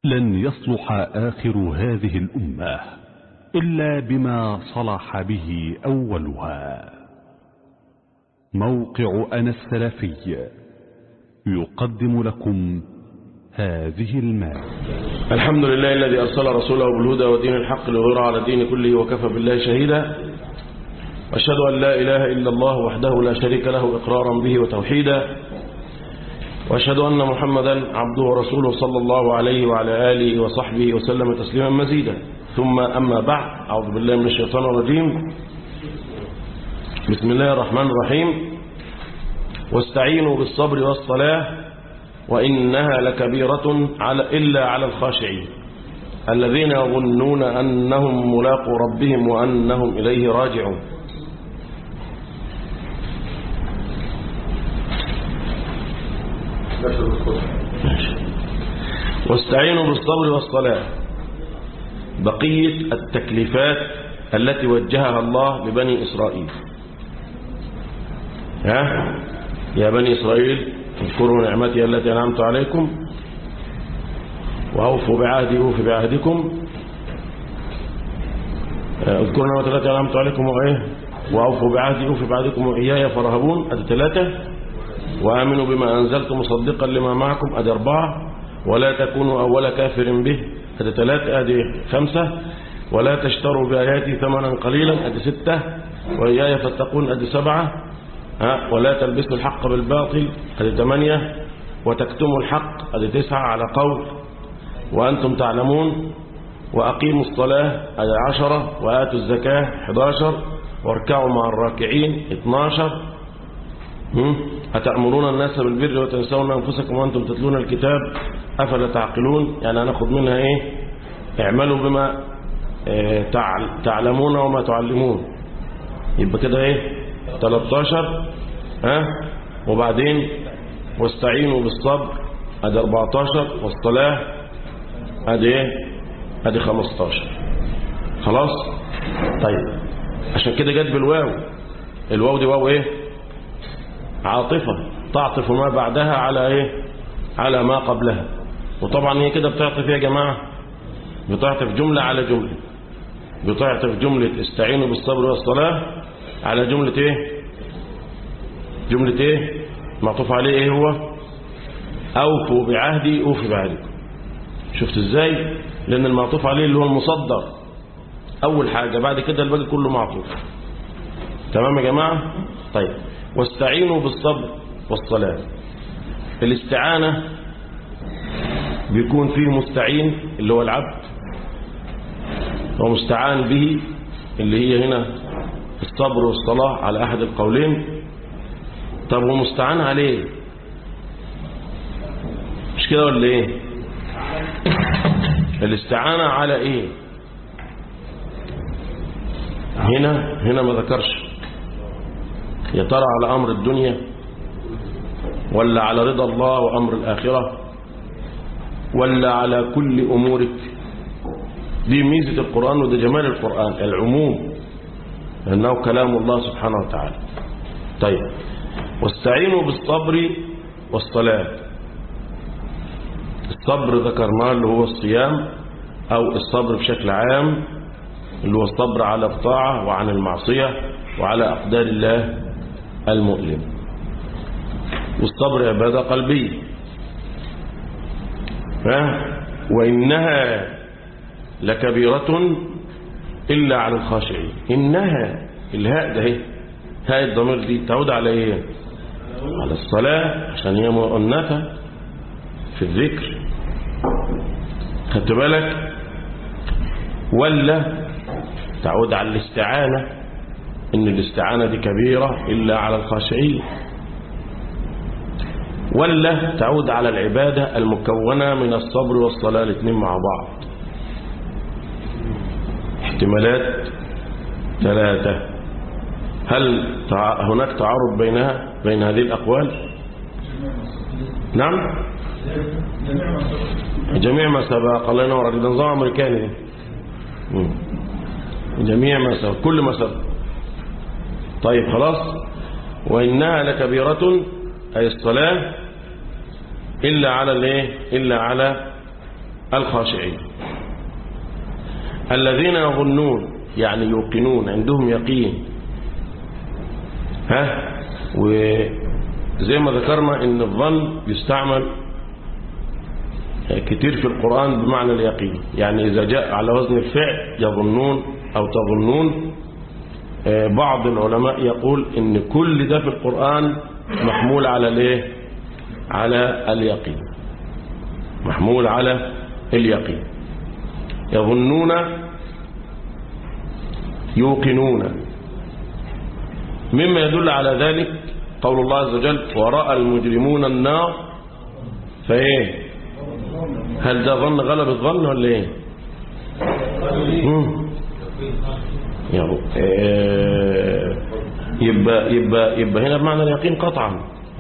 لن يصلح آخر هذه الأمة إلا بما صلح به أولها موقع أنا السلفي يقدم لكم هذه المادة الحمد لله الذي أرسل رسوله بالهدى ودين الحق ليظهره على الدين كله وكفى بالله شهيدا وأشهد أن لا إله إلا الله وحده لا شريك له إقرارا به وتوحيدا وأشهد أن محمدا عبده ورسوله صلى الله عليه وعلى آله وصحبه وسلم تسليما مزيدا ثم أما بعد أعوذ بالله من الشيطان الرجيم بسم الله الرحمن الرحيم واستعينوا بالصبر والصلاة وإنها لكبيرة على إلا على الخاشعين الذين يظنون أنهم ملاقوا ربهم وأنهم إليه راجعون واستعينوا بالصبر والصلاة بقية التكليفات التي وجهها الله لبني إسرائيل ها يا بني إسرائيل اذكروا نعمتي التي أنعمت عليكم وأوفوا بعهدي أوف بعهدكم اذكروا نعمتي التي أنعمت عليكم وإيه وأوفوا بعهدي أوف بعهدكم وإياي فرهبون أدي ثلاثة وآمنوا بما أنزلت مصدقا لما معكم أدي أربعة ولا تكونوا أول كافر به أدي ثلاثة أدي خمسة ولا تشتروا بآياتي ثمنا قليلا أدي ستة وإياي فاتقون أدي سبعة ها ولا تلبسوا الحق بالباطل أدي ثمانية وتكتموا الحق أدي تسعة على قول وأنتم تعلمون وأقيموا الصلاة أدي عشرة وآتوا الزكاة 11 واركعوا مع الراكعين 12 أتأمرون الناس بالبر وتنسون أنفسكم وأنتم تتلون الكتاب أفلا تعقلون يعني هناخد منها إيه اعملوا بما إيه تعلمون وما تعلمون يبقى كده إيه 13 ها وبعدين واستعينوا بالصبر ادي 14 والصلاة ادي ايه ادي 15 خلاص طيب عشان كده جت بالواو الواو دي واو ايه عاطفة تعطف ما بعدها على ايه على ما قبلها وطبعا هي كده بتعطف يا جماعة بتعطف جملة على جملة بتعطف جملة استعينوا بالصبر والصلاة على جملة ايه جملة ايه معطوف عليه ايه هو اوفوا بعهدي اوفي بعهدكم شفت ازاي لان المعطوف عليه اللي هو المصدر اول حاجة بعد كده الباقي كله معطوف تمام يا جماعة طيب واستعينوا بالصبر والصلاة الاستعانة بيكون فيه مستعين اللي هو العبد ومستعان به اللي هي هنا الصبر والصلاة على أحد القولين طب هو مستعان عليه مش كده ولا ايه الاستعانة على ايه هنا هنا ما ذكرش يا ترى على أمر الدنيا ولا على رضا الله وأمر الآخرة ولا على كل أمورك دي ميزة القرآن وده جمال القرآن العموم لأنه كلام الله سبحانه وتعالى طيب واستعينوا بالصبر والصلاة الصبر ذكرناه اللي هو الصيام أو الصبر بشكل عام اللي هو الصبر على الطاعة وعن المعصية وعلى أقدار الله المؤلم والصبر عبادة قلبية وإنها لكبيرة إلا على الخاشعين إنها الهاء ده هاء الضمير دي تعود على إيه على الصلاة عشان هي مؤنثة في الذكر خدت بالك ولا تعود على الاستعانة إن الاستعانة دي كبيرة إلا على الخاشعين ولا تعود على العبادة المكونة من الصبر والصلاة الاثنين مع بعض احتمالات ثلاثة هل هناك تعارض بينها بين هذه الأقوال نعم جميع ما سبق الله ينور ده نظام أمريكاني جميع ما سبق كل ما سبق طيب خلاص وإنها لكبيرة أي الصلاة إلا على الايه إلا على الخاشعين الذين يظنون يعني يوقنون عندهم يقين ها وزي ما ذكرنا ان الظن يستعمل كتير في القرآن بمعنى اليقين يعني إذا جاء على وزن الفعل يظنون أو تظنون بعض العلماء يقول ان كل ده في القرآن محمول على الايه على اليقين محمول على اليقين يظنون يوقنون مما يدل على ذلك قول الله عز وجل ورأى المجرمون النار فايه هل ده ظن غلب الظن ولا ايه يعني آه يبقى يبقى يبقى هنا بمعنى اليقين قطعا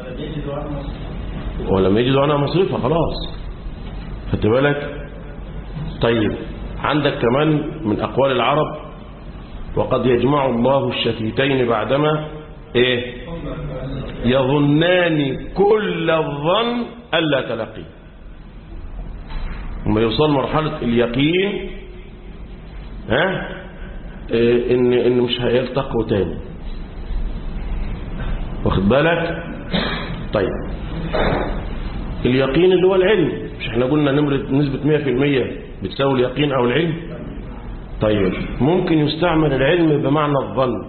ولم يجدوا عنها مصرفة خلاص خدت بالك طيب عندك كمان من أقوال العرب وقد يجمع الله الشتيتين بعدما ايه يظنان كل الظن ألا تلقي وما يوصل مرحلة اليقين ها إيه ان ان مش هيلتقوا تاني واخد بالك طيب اليقين اللي هو العلم مش احنا قلنا نمرة نسبة 100% بتساوي اليقين او العلم طيب ممكن يستعمل العلم بمعنى الظن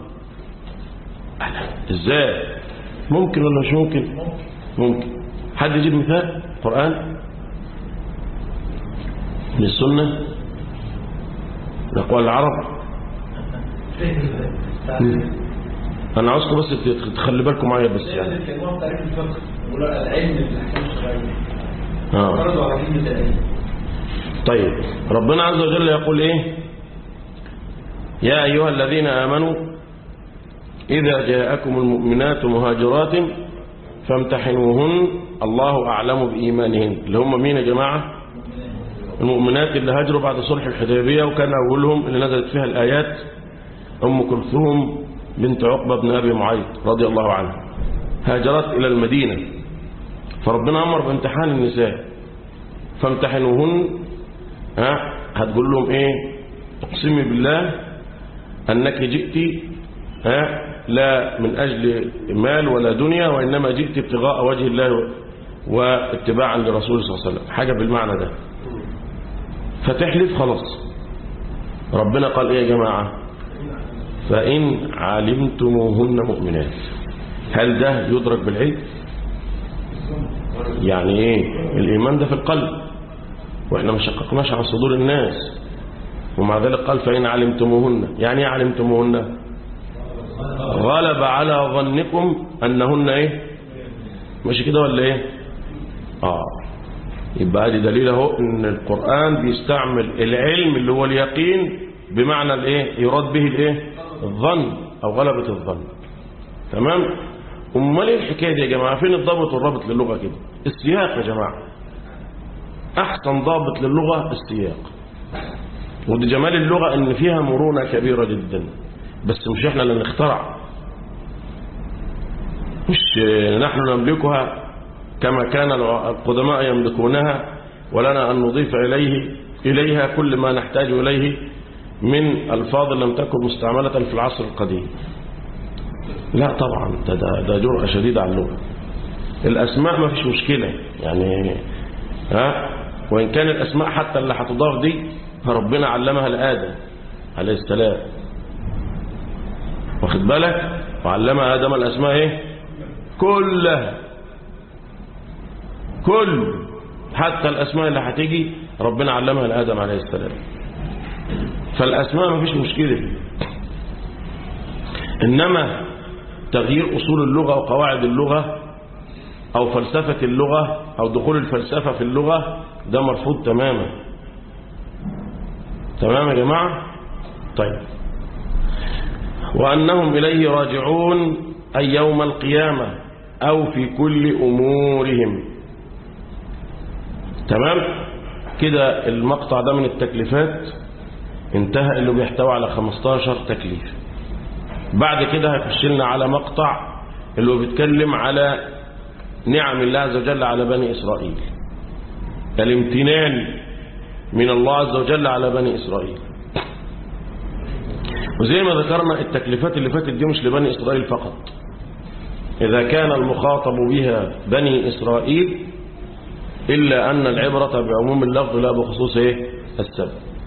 ازاي ممكن ولا مش ممكن ممكن حد يجيب مثال قرآن من السنة من أقوال العرب أنا عاوزكم بس تخلي بالكم معايا بس يعني آه. طيب ربنا عز وجل يقول إيه يا أيها الذين آمنوا إذا جاءكم المؤمنات مهاجرات فامتحنوهن الله أعلم بإيمانهن اللي هم مين يا جماعة المؤمنات اللي هاجروا بعد صلح الحديبية وكان أولهم اللي نزلت فيها الآيات أم كلثوم بنت عقبة بن أبي معيط رضي الله عنها هاجرت إلى المدينة فربنا أمر بامتحان النساء فامتحنوهن ها هتقول لهم ايه اقسمي بالله انك جئت ها لا من اجل مال ولا دنيا وانما جئت ابتغاء وجه الله واتباعا لرسوله صلى الله عليه وسلم حاجه بالمعنى ده فتحلف خلاص ربنا قال ايه يا جماعه فان علمتموهن مؤمنات هل ده يدرك بالعلم يعني ايه الايمان ده في القلب واحنا ما شققناش عن صدور الناس ومع ذلك قال فإن علمتموهن يعني ايه علمتموهن غلب على ظنكم أنهن ايه ماشي كده ولا ايه اه يبقى دي دليل اهو ان القرآن بيستعمل العلم اللي هو اليقين بمعنى الايه يراد به الايه الظن او غلبة الظن تمام امال ايه الحكايه دي يا جماعه فين الضابط والرابط للغه كده السياق يا جماعه احسن ضابط للغه السياق ودي جمال اللغه ان فيها مرونه كبيره جدا بس مش احنا اللي نخترع مش نحن نملكها كما كان القدماء يملكونها ولنا ان نضيف اليه اليها كل ما نحتاج اليه من الفاظ لم تكن مستعمله في العصر القديم لا طبعا ده, ده, ده جرأة شديدة على اللغة الأسماء ما فيش مشكلة يعني ها وإن كان الأسماء حتى اللي هتضاف دي ربنا علمها لآدم عليه السلام واخد بالك وعلم آدم الأسماء ايه كلها كل حتى الأسماء اللي هتيجي ربنا علمها لآدم عليه السلام فالأسماء ما فيش مشكلة فيه إنما تغيير أصول اللغة وقواعد اللغة أو فلسفة اللغة أو دخول الفلسفة في اللغة ده مرفوض تماما تمام يا جماعة طيب وأنهم إليه راجعون أي يوم القيامة أو في كل أمورهم تمام كده المقطع ده من التكليفات انتهى اللي بيحتوي على 15 تكليف بعد كده هيخش لنا على مقطع اللي هو بيتكلم على نعم الله عز وجل على بني إسرائيل الامتنان من الله عز وجل على بني إسرائيل وزي ما ذكرنا التكليفات اللي فاتت دي مش لبني إسرائيل فقط إذا كان المخاطب بها بني إسرائيل إلا أن العبرة بعموم اللفظ لا بخصوص إيه؟ السبب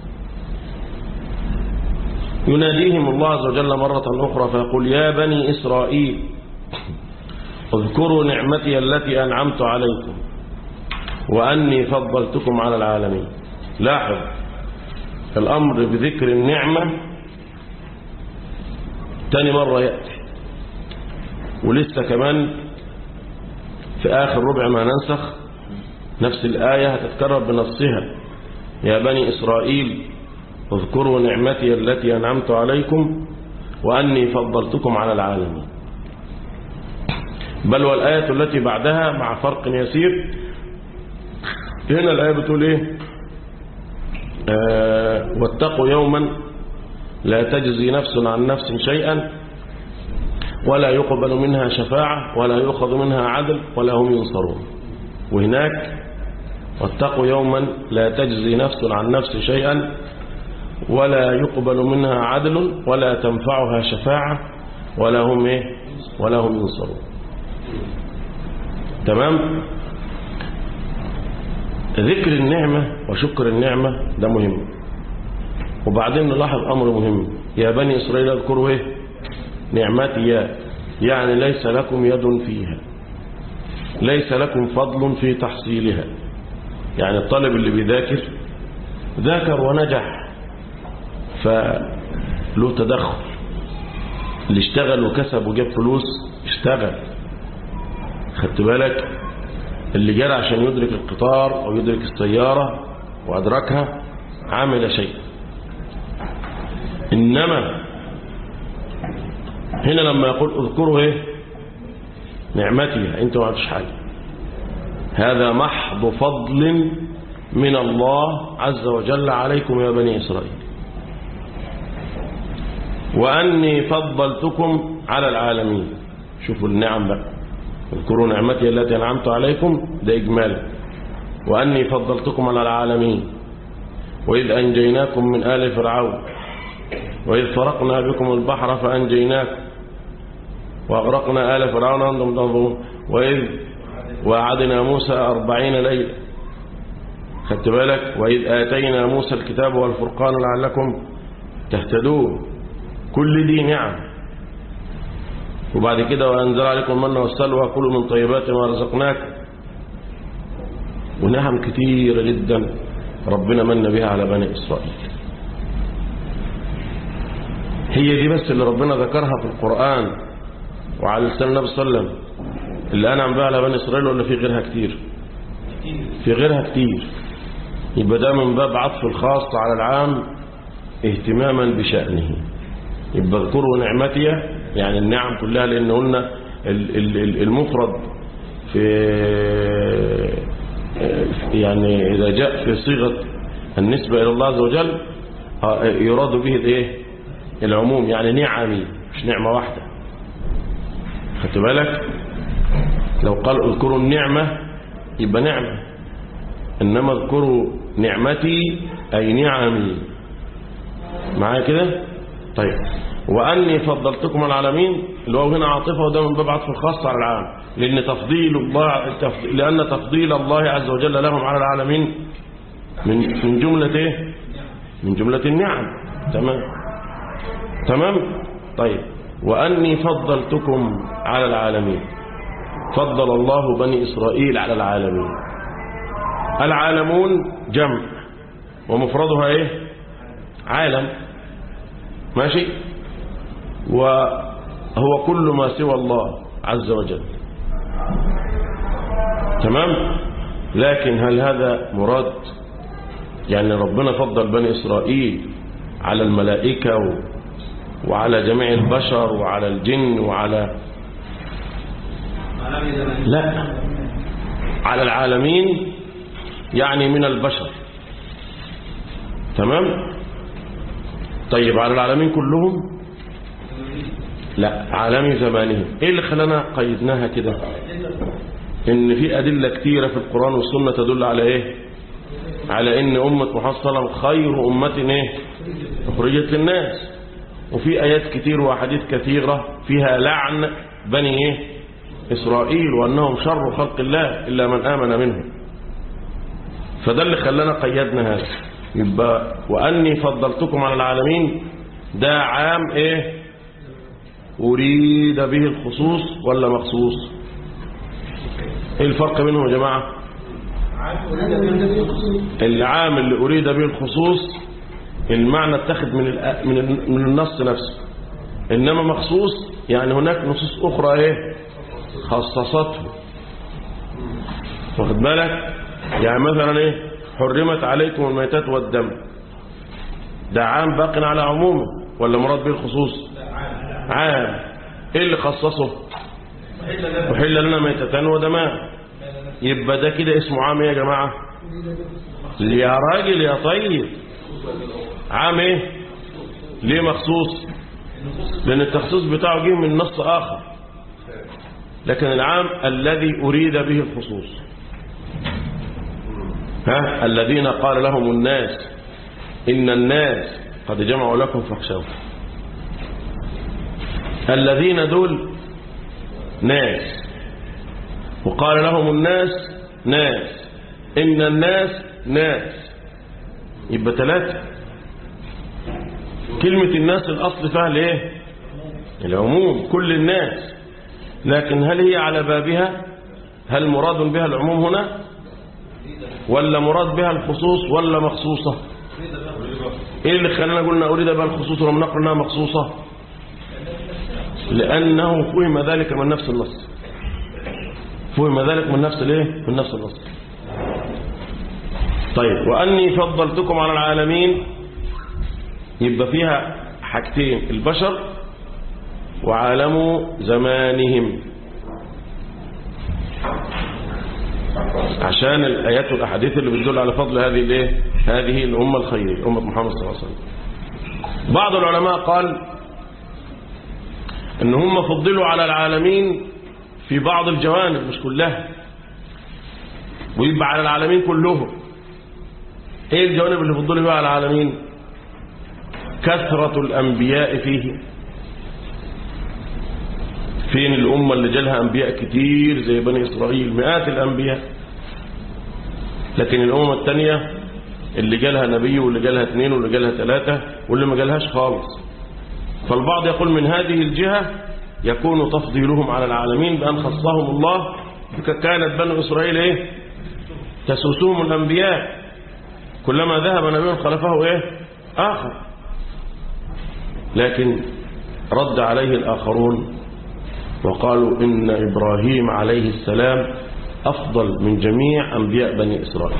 يناديهم الله عز وجل مرة أخرى فيقول يا بني إسرائيل اذكروا نعمتي التي أنعمت عليكم وأني فضلتكم على العالمين لاحظ الأمر بذكر النعمة تاني مرة يأتي ولسه كمان في آخر ربع ما ننسخ نفس الآية هتتكرر بنصها يا بني إسرائيل اذكروا نعمتي التي أنعمت عليكم وأني فضلتكم على العالمين بل والآية التي بعدها مع فرق يسير هنا الآية بتقول إيه آه واتقوا يوما لا تجزي نفس عن نفس شيئا ولا يقبل منها شفاعة ولا يؤخذ منها عدل ولا هم ينصرون وهناك واتقوا يوما لا تجزي نفس عن نفس شيئا ولا يقبل منها عدل ولا تنفعها شفاعة ولا هم إيه ولا هم ينصرون تمام ذكر النعمة وشكر النعمة ده مهم وبعدين نلاحظ أمر مهم يا بني إسرائيل اذكروا إيه نعمتي يعني ليس لكم يد فيها ليس لكم فضل في تحصيلها يعني الطالب اللي بيذاكر ذاكر ونجح فله تدخل اللي اشتغل وكسب وجاب فلوس اشتغل خدت بالك اللي جرى عشان يدرك القطار او يدرك السيارة وادركها عمل شيء انما هنا لما يقول اذكروا ايه نعمتي انت ما عملتش حاجه هذا محض فضل من الله عز وجل عليكم يا بني إسرائيل وأني فضلتكم على العالمين شوفوا النعم بقى اذكروا نعمتي التي أنعمت عليكم ده إجمال وأني فضلتكم على العالمين وإذ أنجيناكم من آل فرعون وإذ فرقنا بكم البحر فأنجيناكم وأغرقنا آل فرعون وأنتم تنظرون وإذ وعدنا موسى أربعين ليلة خدت بالك وإذ آتينا موسى الكتاب والفرقان لعلكم تهتدون كل دي نعم وبعد كده وأنزل عليكم من والسلوى كلوا من طيبات ما رزقناكم ونعم كتيرة جدا ربنا من بها على بني إسرائيل هي دي بس اللي ربنا ذكرها في القرآن وعلى لسان النبي صلى الله عليه وسلم اللي أنعم بها على بني إسرائيل ولا في غيرها كتير في غيرها كتير يبقى ده من باب عطف الخاص على العام اهتماما بشأنه يبقى اذكروا نعمتي يعني النعم كلها لأن قلنا المفرد في يعني إذا جاء في صيغة النسبة إلى الله عز وجل يراد به الايه العموم يعني نعمي مش نعمة واحدة خدت بالك لو قال اذكروا النعمة يبقى نعمة إنما اذكروا نعمتي أي نعمي معايا كده طيب وأني فضلتكم على العالمين اللي هو هنا عاطفة وده من باب عطف الخاص على العام لأن تفضيل الله لأن تفضيل الله عز وجل لهم على العالمين من من جملة إيه؟ من جملة النعم تمام تمام طيب وأني فضلتكم على العالمين فضل الله بني إسرائيل على العالمين العالمون جمع ومفردها ايه عالم ماشي وهو كل ما سوى الله عز وجل تمام لكن هل هذا مراد يعني ربنا فضل بني إسرائيل على الملائكة وعلى جميع البشر وعلى الجن وعلى لا على العالمين يعني من البشر تمام طيب على العالمين كلهم لا عالمي زمانهم ايه اللي خلانا قيدناها كده ان في ادله كتيره في القران والسنه تدل على ايه على ان أمة محمد صلى الله عليه وسلم خير أمة ايه أخرجت للناس وفي آيات كتير وأحاديث كثيرة فيها لعن بني ايه إسرائيل وأنهم شر خلق الله إلا من آمن منهم فده اللي خلانا قيدنا هذا يبقى وأني فضلتكم على العالمين ده عام ايه أريد به الخصوص ولا مخصوص ايه الفرق بينهم يا جماعة العام اللي أريد به الخصوص المعنى اتخذ من الأ- من ال- من النص نفسه إنما مخصوص يعني هناك نصوص أخرى ايه خصصته واخد بالك يعني مثلا ايه حرمت عليكم الميتات والدم ده عام باق على عمومه ولا مراد به الخصوص عام ايه اللي خصصه وحل لنا ميتتان ودمان يبقى ده كده اسمه عام ايه يا جماعة يا راجل يا طيب عام ايه ليه مخصوص لان التخصيص بتاعه جه من نص اخر لكن العام الذي اريد به الخصوص ها الذين قال لهم الناس ان الناس قد جمعوا لكم فاخشوهم الذين دول ناس وقال لهم الناس ناس إن الناس ناس يبقى ثلاثة كلمة الناس الأصل فيها الايه العموم كل الناس لكن هل هي على بابها هل مراد بها العموم هنا ولا مراد بها الخصوص ولا مخصوصة ايه اللي خلانا قلنا أريد بها الخصوص ولم نقل انها مخصوصة لأنه فهم ذلك من نفس النص فهم ذلك من نفس الايه من نفس النص طيب وأني فضلتكم على العالمين يبقى فيها حاجتين البشر وعالم زمانهم عشان الآيات والأحاديث اللي بتدل على فضل هذه الايه هذه الأمة الخيرية أمة محمد صلى الله عليه وسلم بعض العلماء قال ان هم فضلوا على العالمين في بعض الجوانب مش كلها ويبقى على العالمين كلهم ايه الجوانب اللي فضلوا بها على العالمين كثرة الانبياء فيه فين الامة اللي جالها انبياء كتير زي بني اسرائيل مئات الانبياء لكن الامة الثانية اللي جالها نبي واللي جالها اثنين واللي جالها ثلاثة واللي ما جالهاش خالص فالبعض يقول من هذه الجهة يكون تفضيلهم على العالمين بأن خصهم الله كانت بنو إسرائيل إيه تسوسهم الأنبياء كلما ذهب نبي خلفه إيه آخر لكن رد عليه الآخرون وقالوا إن إبراهيم عليه السلام أفضل من جميع أنبياء بني إسرائيل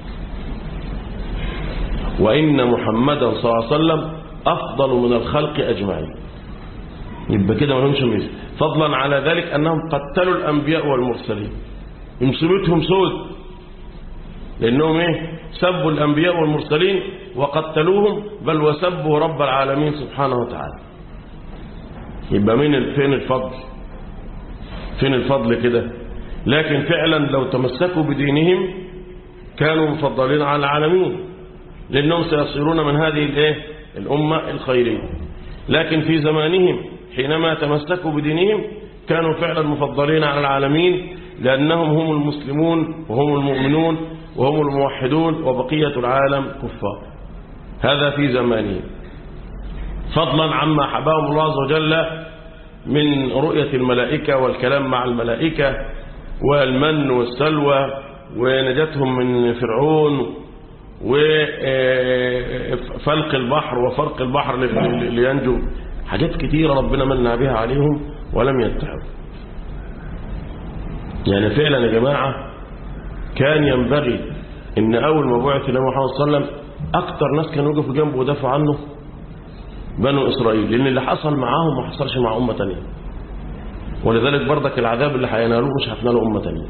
وإن محمدا صلى الله عليه وسلم أفضل من الخلق أجمعين يبقى كده ما لهمش ميزة فضلا على ذلك أنهم قتلوا الأنبياء والمرسلين مصيبتهم سود لأنهم إيه سبوا الأنبياء والمرسلين وقتلوهم بل وسبوا رب العالمين سبحانه وتعالى يبقى مين فين الفضل فين الفضل كده لكن فعلا لو تمسكوا بدينهم كانوا مفضلين على العالمين لأنهم سيصيرون من هذه الايه الأمة الخيرية لكن في زمانهم حينما تمسكوا بدينهم كانوا فعلا مفضلين على العالمين لأنهم هم المسلمون وهم المؤمنون وهم الموحدون وبقية العالم كفار هذا في زمانهم فضلا عما حباهم الله عز وجل من رؤية الملائكة والكلام مع الملائكة والمن والسلوى ونجاتهم من فرعون وفلق البحر وفرق البحر لينجو حاجات كتيرة ربنا منع بها عليهم ولم ينتهوا يعني فعلا يا جماعة كان ينبغي ان اول ما بعث النبي محمد صلى الله عليه وسلم اكتر ناس كانوا يقفوا جنبه ودافعوا عنه بنو اسرائيل لان اللي حصل معاهم ما حصلش مع امه ثانيه ولذلك برضك العذاب اللي هينالوه مش هتناله امه ثانيه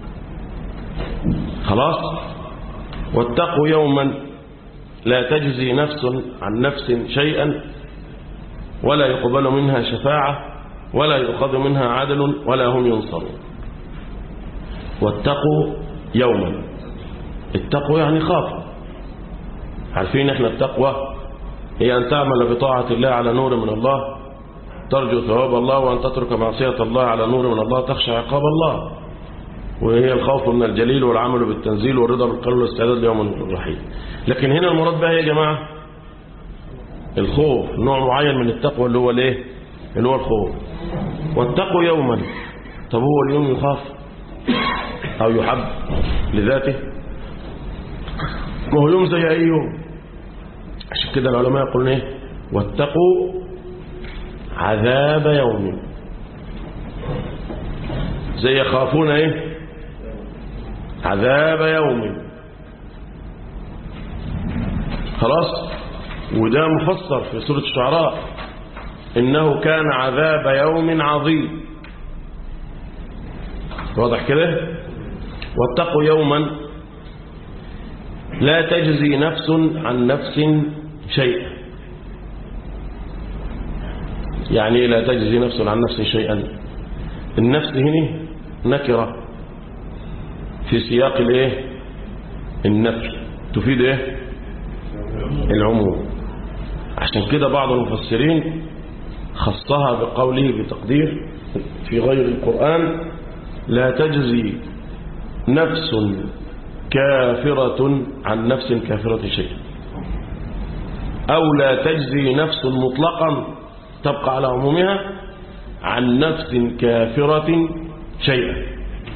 خلاص واتقوا يوما لا تجزي نفس عن نفس شيئا ولا يقبل منها شفاعة ولا يؤخذ منها عدل ولا هم ينصرون واتقوا يوما اتقوا يعني خافوا عارفين احنا التقوى هي أن تعمل بطاعة الله على نور من الله ترجو ثواب الله وأن تترك معصية الله على نور من الله تخشى عقاب الله وهي الخوف من الجليل والعمل بالتنزيل والرضا بالقلب والاستعداد ليوم الرحيل لكن هنا المراد بقى يا جماعة الخوف نوع معين من التقوى اللي هو الايه اللي هو الخوف واتقوا يوما طب هو اليوم يخاف او يحب لذاته ما هو يوم زي اي يوم عشان كده العلماء يقولون ايه واتقوا عذاب يوم زي يخافون ايه عذاب يوم خلاص وده مفسر في سورة الشعراء إنه كان عذاب يوم عظيم واضح كده واتقوا يوما لا تجزي نفس عن نفس شيئا يعني إيه لا تجزي نفس عن نفس شيئا النفس هنا نكرة في سياق الايه النفي تفيد ايه العموم عشان كده بعض المفسرين خصها بقوله بتقدير في غير القرآن لا تجزي نفس كافرة عن نفس كافرة شيئا أو لا تجزي نفس مطلقا تبقى على عمومها عن نفس كافرة شيئا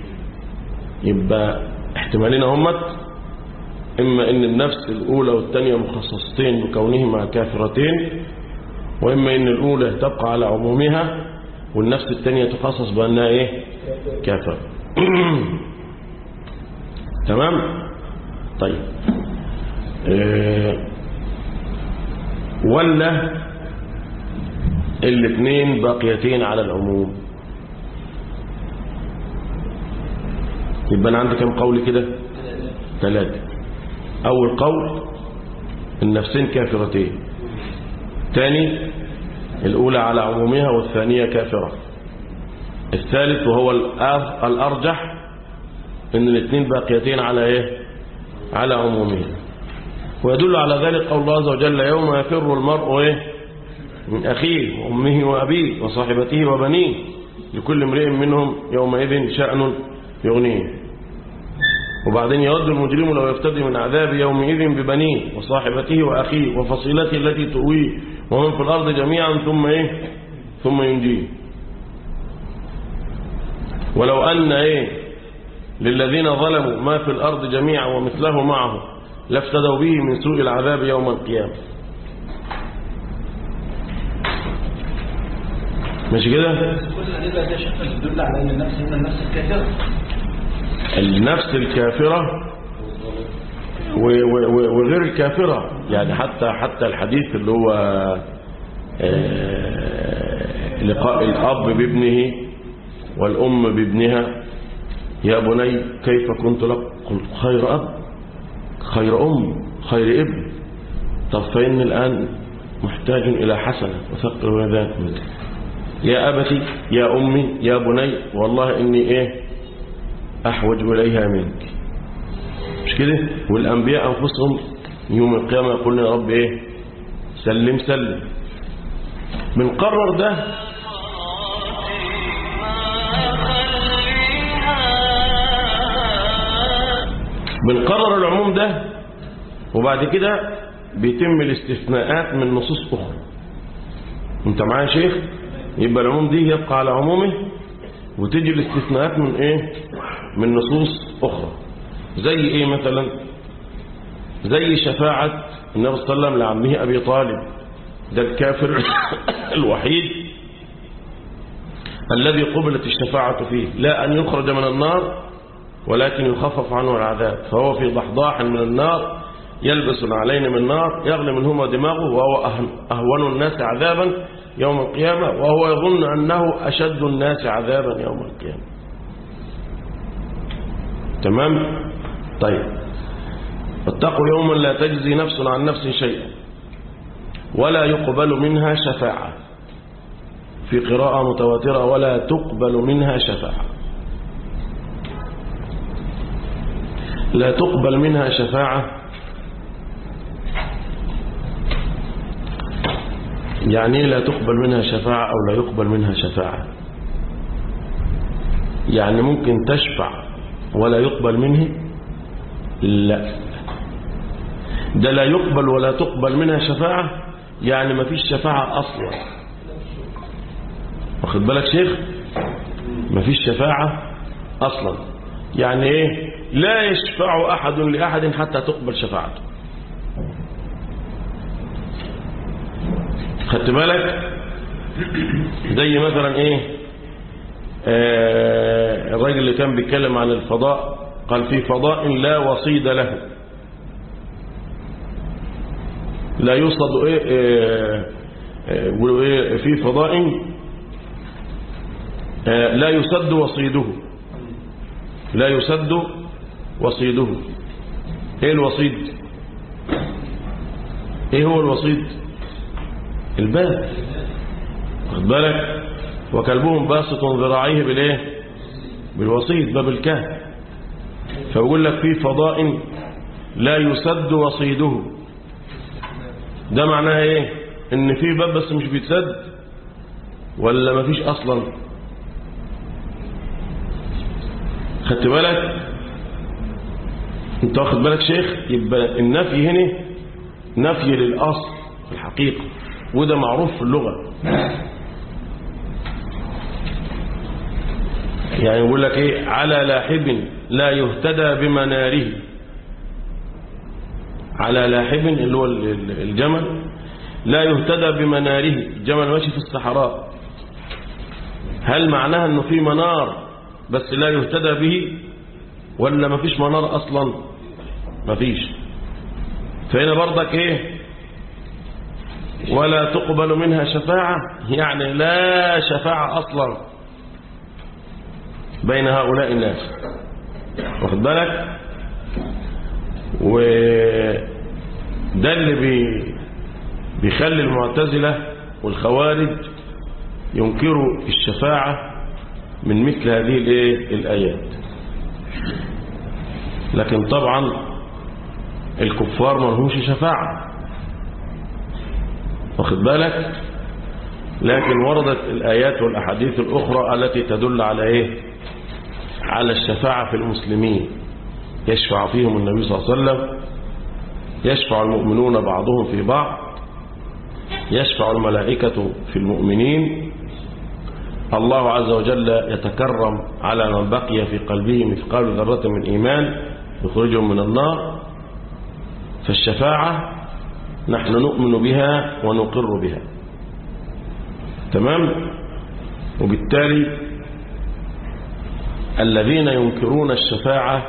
يبقى احتمالين همت إما إن النفس الأولى والثانية مخصصتين بكونهما كافرتين وإما إن الأولى تبقى على عمومها والنفس الثانية تخصص بأنها إيه كافر تمام طيب اه ولا الاثنين باقيتين على العموم يبقى أنا عندي كم قول كده ثلاثة أول قول النفسين كافرتين ثاني الأولى على عمومها والثانية كافرة الثالث وهو الأرجح ان الاثنين باقيتين على ايه على عمومها ويدل على ذلك قول الله عز وجل يوم يفر المرء ايه من أخيه وأمه وأبيه وصاحبته وبنيه لكل امرئ منهم يومئذ شأن يغنيه وبعدين يود المجرم لو يفتدي من عذاب يومئذ ببنيه وصاحبته وأخيه وفصيلته التي تؤويه ومن في الأرض جميعا ثم إيه ثم ينجيه ولو أن إيه للذين ظلموا ما في الأرض جميعا ومثله معه لافتدوا به من سوء العذاب يوم القيامة ماشي كده كل الأدلة دي شكل تدل على أن النفس هنا النفس الكافرة النفس الكافرة و- و- و- وغير الكافرة يعني حتى حتى الحديث اللي هو آه، لقاء الأب بابنه والأم بابنها يا بني كيف كنت لك قلت خير أب خير أم خير ابن طب فإن الآن محتاج إلى حسنة وثقل ولدان يا أبتي يا أمي يا بني والله إني إيه أحوج إليها منك مش كده والأنبياء أنفسهم يوم القيامة يقولون يا رب إيه سلم سلم بنقرر ده بنقرر العموم ده وبعد كده بيتم الاستثناءات من نصوص أخرى انت معايا يا شيخ يبقى العموم دي يبقى على عمومه وتجي الاستثناءات من ايه من نصوص اخرى زي ايه مثلا زي شفاعة النبي صلى الله عليه وسلم لعمه ابي طالب ده الكافر الوحيد الذي قبلت الشفاعة فيه لا ان يخرج من النار ولكن يخفف عنه العذاب فهو في ضحضاح من النار يلبس علين من نار يغلي منهما دماغه وهو أهن- أهون الناس عذابا يوم القيامة وهو يظن أنه أشد الناس عذابا يوم القيامة تمام طيب اتقوا يوما لا تجزي نفس عن نفس شيئا ولا يقبل منها شفاعة في قراءة متواترة ولا تقبل منها شفاعة لا تقبل منها شفاعة يعني إيه لا تقبل منها شفاعة أو لا يقبل منها شفاعة يعني ممكن تشفع ولا يقبل منه لا ده لا يقبل ولا تقبل منها شفاعة يعني ما فيش شفاعة أصلا واخد بالك شيخ ما فيش شفاعة أصلا يعني إيه لا يشفع أحد لأحد حتى تقبل شفاعته خدت بالك زي مثلا ايه آه الراجل اللي كان بيتكلم عن الفضاء قال في فضاء لا وصيد له لا يوصد ايه, آه آه بيقولوا إيه في فضاء آه لا يسد وصيده لا يسد وصيده ايه الوصيد ايه هو الوصيد الباب واخد بالك وكلبهم باسط ذراعيه بالايه بالوصيد باب الكهف فبقول لك في فضاء لا يسد وصيده ده معناها ايه ان في باب بس مش بيتسد ولا مفيش اصلا خدت بالك انت واخد بالك شيخ يبقى النفي هنا نفي للاصل في الحقيقه وده معروف في اللغة يعني يقول لك ايه على لاحب لا يهتدى بمناره على لاحب اللي هو الجمل لا يهتدى بمناره الجمل ماشي في الصحراء هل معناها انه في منار بس لا يهتدى به ولا ما فيش منار اصلا ما فيش فهنا برضك ايه ولا تقبل منها شفاعة يعني لا شفاعة أصلا بين هؤلاء الناس واخد بالك وده اللي بي بيخلي المعتزلة والخوارج ينكروا الشفاعة من مثل هذه الايه الآيات لكن طبعا الكفار ما لهمش شفاعة واخد بالك لكن وردت الآيات والأحاديث الأخرى التي تدل على إيه على الشفاعة في المسلمين يشفع فيهم النبي صلى الله عليه وسلم يشفع المؤمنون بعضهم في بعض يشفع الملائكة في المؤمنين الله عز وجل يتكرم على من بقي في قلبه مثقال ذرة من إيمان يخرجهم من النار فالشفاعة نحن نؤمن بها ونقر بها تمام وبالتالي الذين ينكرون الشفاعة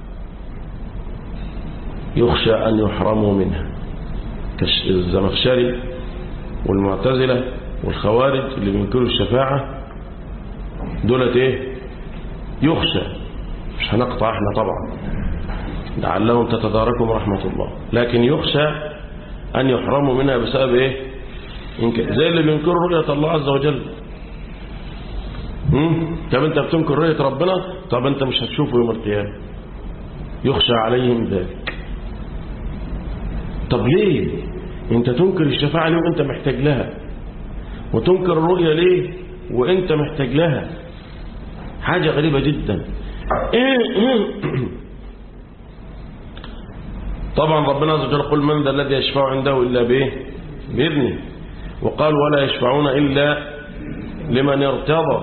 يخشى أن يحرموا منها الزمخشري والمعتزلة والخوارج اللي بينكروا الشفاعة دولت ايه يخشى مش هنقطع احنا طبعا لعلهم تتداركهم رحمة الله لكن يخشى أن يحرموا منها بسبب إيه زي اللي بينكروا رؤية الله عز وجل طب أنت بتنكر رؤية ربنا طب أنت مش هتشوفه يوم القيامة يخشى عليهم ذلك طب ليه أنت تنكر الشفاعة ليه وأنت محتاج لها وتنكر الرؤية ليه وأنت محتاج لها حاجة غريبة جدا طبعا ربنا عز وجل قل من ذا الذي يشفع عنده إلا به بإذنه وقال ولا يشفعون إلا لمن ارتضى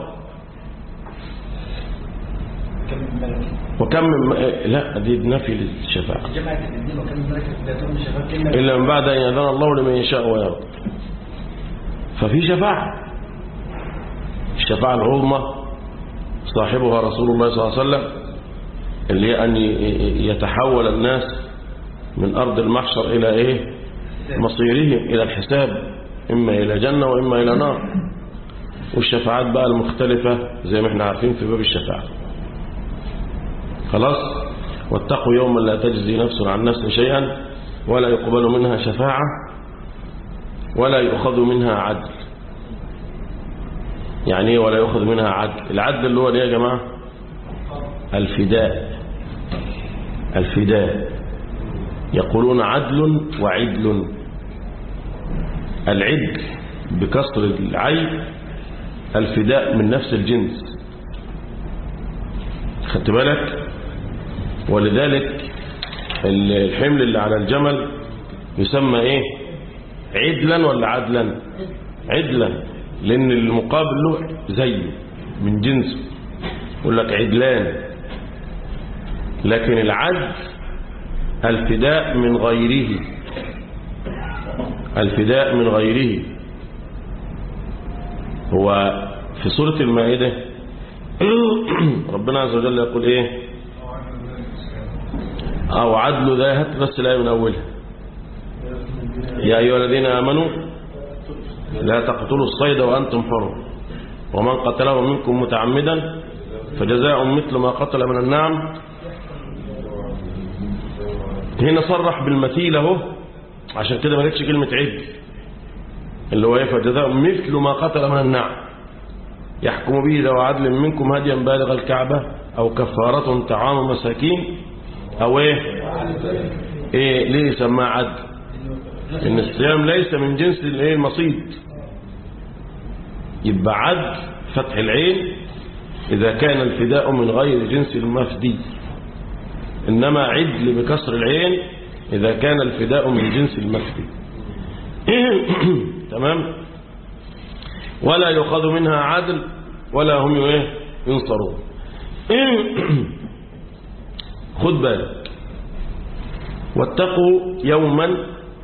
وكم من لا دي نفي للشفاعة إلا من بعد أن يأذن الله لمن يشاء ويرضى ففي شفاعة الشفاعة العظمى صاحبها رسول الله صلى الله عليه وسلم اللي هي أن يتحول الناس من أرض المحشر إلى إيه مصيرهم إلى الحساب إما إلى جنة وإما إلى نار والشفاعات بقى المختلفة زي ما احنا عارفين في باب الشفاعة خلاص واتقوا يوما لا تجزي نفس عن نفس شيئا ولا يقبل منها شفاعة ولا يؤخذ منها عدل يعني ايه ولا يؤخذ منها عدل العدل اللي هو ايه يا جماعة الفداء الفداء يقولون عدل وعدل العدل بكسر العين الفداء من نفس الجنس خدت بالك ولذلك الحمل اللي على الجمل يسمى ايه عدلا ولا عدلا عدلا لان المقابل له زيه من جنسه يقول لك عدلان لكن العدل الفداء من غيره الفداء من غيره هو في سورة المائدة ربنا عز وجل يقول ايه او عدل ذاهت بس لا من اولها يا ايها الذين امنوا لا تقتلوا الصيد وانتم حرم ومن قتله منكم متعمدا فجزاء مثل ما قتل من النعم هنا صرح بالمثيل اهو عشان كده ما جتش كلمة عدل اللي هو يفعل جزاء مثل ما قتل من النعم يحكم به ذو عدل منكم هديا بالغ الكعبة أو كفارة طعام مساكين أو إيه إيه ليه سماه عدل إن الصيام ليس من جنس الإيه المصيد يبقى عدل فتح العين إذا كان الفداء من غير جنس المفدي إنما عدل بكسر العين إذا كان الفداء من جنس المفدي تمام ولا يؤخذ منها عدل ولا هم ايه ينصرون خد بالك واتقوا يوما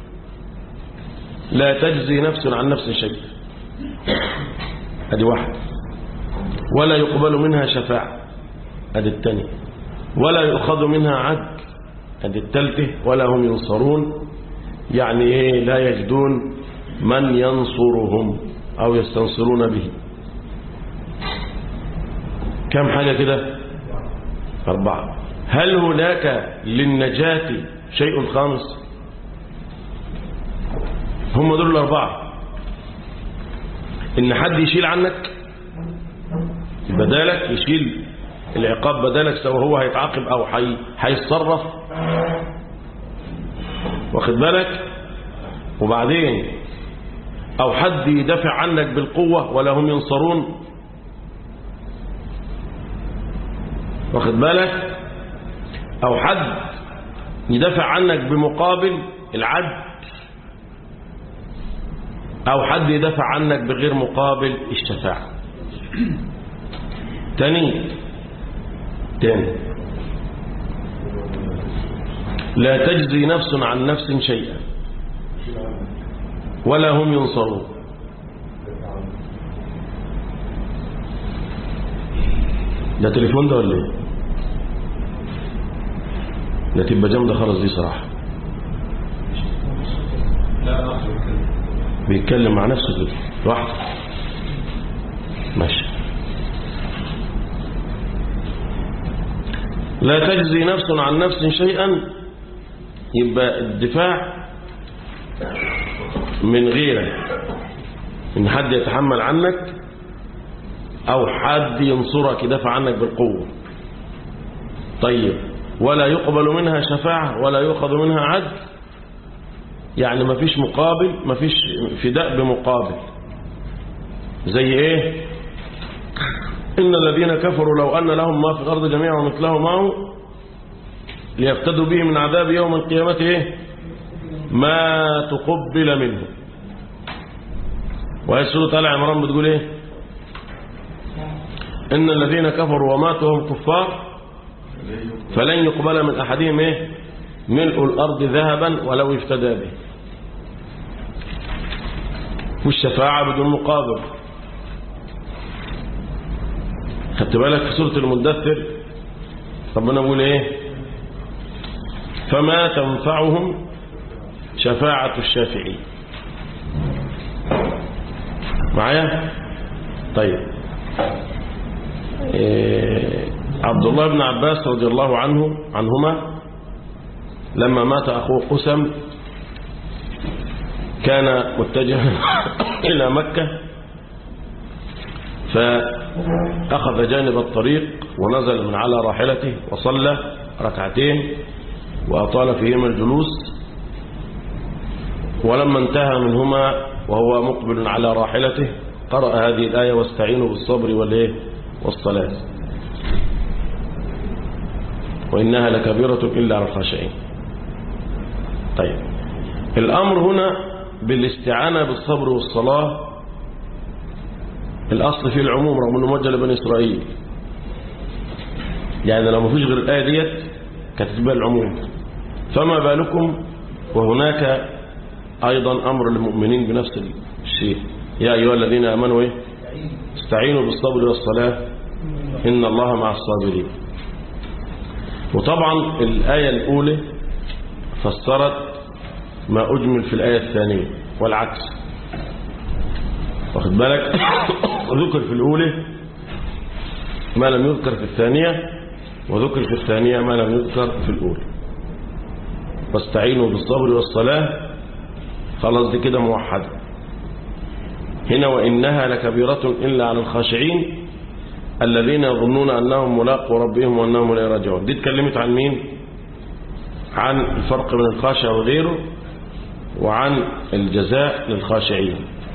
لا تجزي نفس عن نفس شيء ادي واحد ولا يقبل منها شفاعة ادي الثانية ولا يؤخذ منها عدل ادي الثالثة ولا هم ينصرون يعني ايه لا يجدون من ينصرهم او يستنصرون به كم حاجة كده أربعة هل هناك للنجاة شيء خامس هم دول الأربعة إن حد يشيل عنك بدالك يشيل العقاب بدالك سواء هو هيتعاقب أو حي... هيتصرف واخد بالك وبعدين أو حد يدافع عنك بالقوة ولا هم ينصرون واخد بالك او حد يدافع عنك بمقابل العدل او حد يدافع عنك بغير مقابل الشفاعة تاني تاني لا تجزي نفس عن نفس شيئا ولا هم ينصرون ده تليفون ده ولا ايه ده تبقى جامده خالص دي صراحه لا أخذ كده بيتكلم مع نفسه كده لوحده ماشي لا تجزي نفس عن نفس شيئا يبقى الدفاع من غيرك ان حد يتحمل عنك او حد ينصرك يدافع عنك بالقوة طيب ولا يقبل منها شفاعة ولا يؤخذ منها عدل يعني ما فيش مقابل ما فيش فداء بمقابل زي ايه إن الذين كفروا لو أن لهم ما في الأرض جميعا ومثله معه ليفتدوا به من عذاب يوم القيامة إيه؟ ما تقبل منه وهي سورة آل عمران بتقول إيه إن الذين كفروا وماتوا وهم كفار فلن يقبل من أحدهم إيه ملء الأرض ذهبا ولو افتدى به والشفاعة بدون مقابل خدت بالك في سورة المدثر ربنا بيقول ايه فما تنفعهم شفاعة الشافعين معايا طيب إيه عبد الله بن عباس رضي الله عنه عنهما لما مات أخوه قسم كان متجها إلى مكة فأخذ جانب الطريق ونزل من على راحلته وصلى ركعتين وأطال فيهما الجلوس ولما انتهى منهما وهو مقبل على راحلته قرأ هذه الآية واستعينوا بالصبر والإيه والصلاة وإنها لكبيرة إلا على الخاشعين طيب الأمر هنا بالاستعانة بالصبر والصلاة الأصل فيه العموم رغم أنه موجه لبني إسرائيل يعني لو ما فيش غير الآية ديت كانت تبقى العموم فما بالكم وهناك أيضا أمر للمؤمنين بنفس الشيء يا أيها الذين آمنوا إيه؟ استعينوا بالصبر والصلاة إن الله مع الصابرين وطبعا الآية الأولى فسرت ما أجمل في الآية الثانية والعكس واخد بالك ذكر في الأولى ما لم يذكر في الثانية وذكر في الثانية ما لم يذكر في الأولى واستعينوا بالصبر والصلاة خلاص دي كده موحدة هنا وإنها لكبيرة إلا على الخاشعين الذين يظنون أنهم ملاقوا ربهم وأنهم لا يرجعون دي اتكلمت عن مين عن الفرق بين الخاشع وغيره وعن الجزاء للخاشعين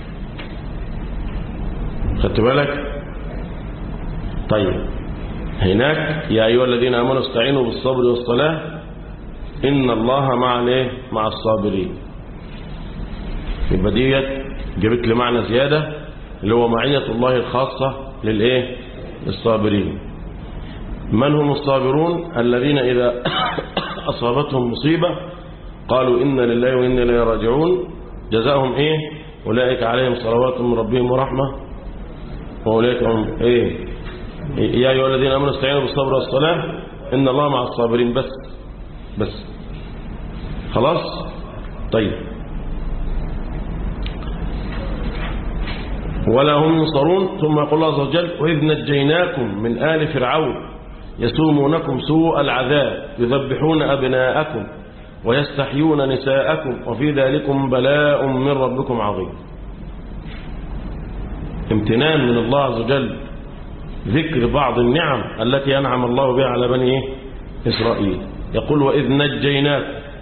خدت بالك طيب هناك يا أيها الذين آمنوا استعينوا بالصبر والصلاة إن الله مع الايه مع الصابرين يبقى ديت جابت لي معنى زيادة اللي هو معية الله الخاصة للايه للصابرين من هم الصابرون الذين إذا أصابتهم مصيبة قالوا إنا لله وإنا إليه راجعون جزاؤهم إيه أولئك عليهم صلوات من ربهم ورحمة وأولئك هم إيه يا أيها الذين آمنوا استعينوا بالصبر والصلاة إن الله مع الصابرين بس بس خلاص طيب ولا هم ينصرون ثم يقول الله عز وجل وإذ نجيناكم من آل فرعون يسومونكم سوء العذاب يذبحون أبناءكم ويستحيون نساءكم وفي ذلكم بلاء من ربكم عظيم امتنان من الله عز وجل ذكر بعض النعم التي أنعم الله بها على بني إسرائيل يقول وإذ نجيناك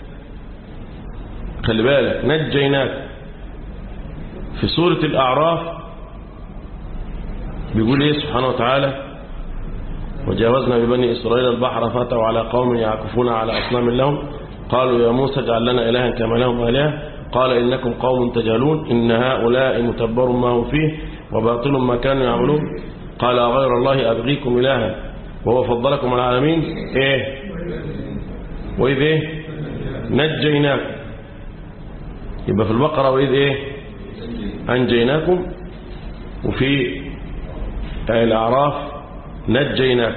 خلي بالك نجيناك في سورة الأعراف بيقول إيه سبحانه وتعالى وجاوزنا ببني إسرائيل البحر فاتوا على قوم يعكفون على أصنام لهم قالوا يا موسى اجعل لنا إلها كما لهم آلهة قال إنكم قوم تجهلون إن هؤلاء متبر ما هم فيه وباطل ما كانوا يعملون قال غير الله أبغيكم إلها وهو فضلكم على العالمين إيه وإذ إيه نجيناكم يبقى في البقرة وإذ إيه أنجيناكم وفي الأعراف نجيناكم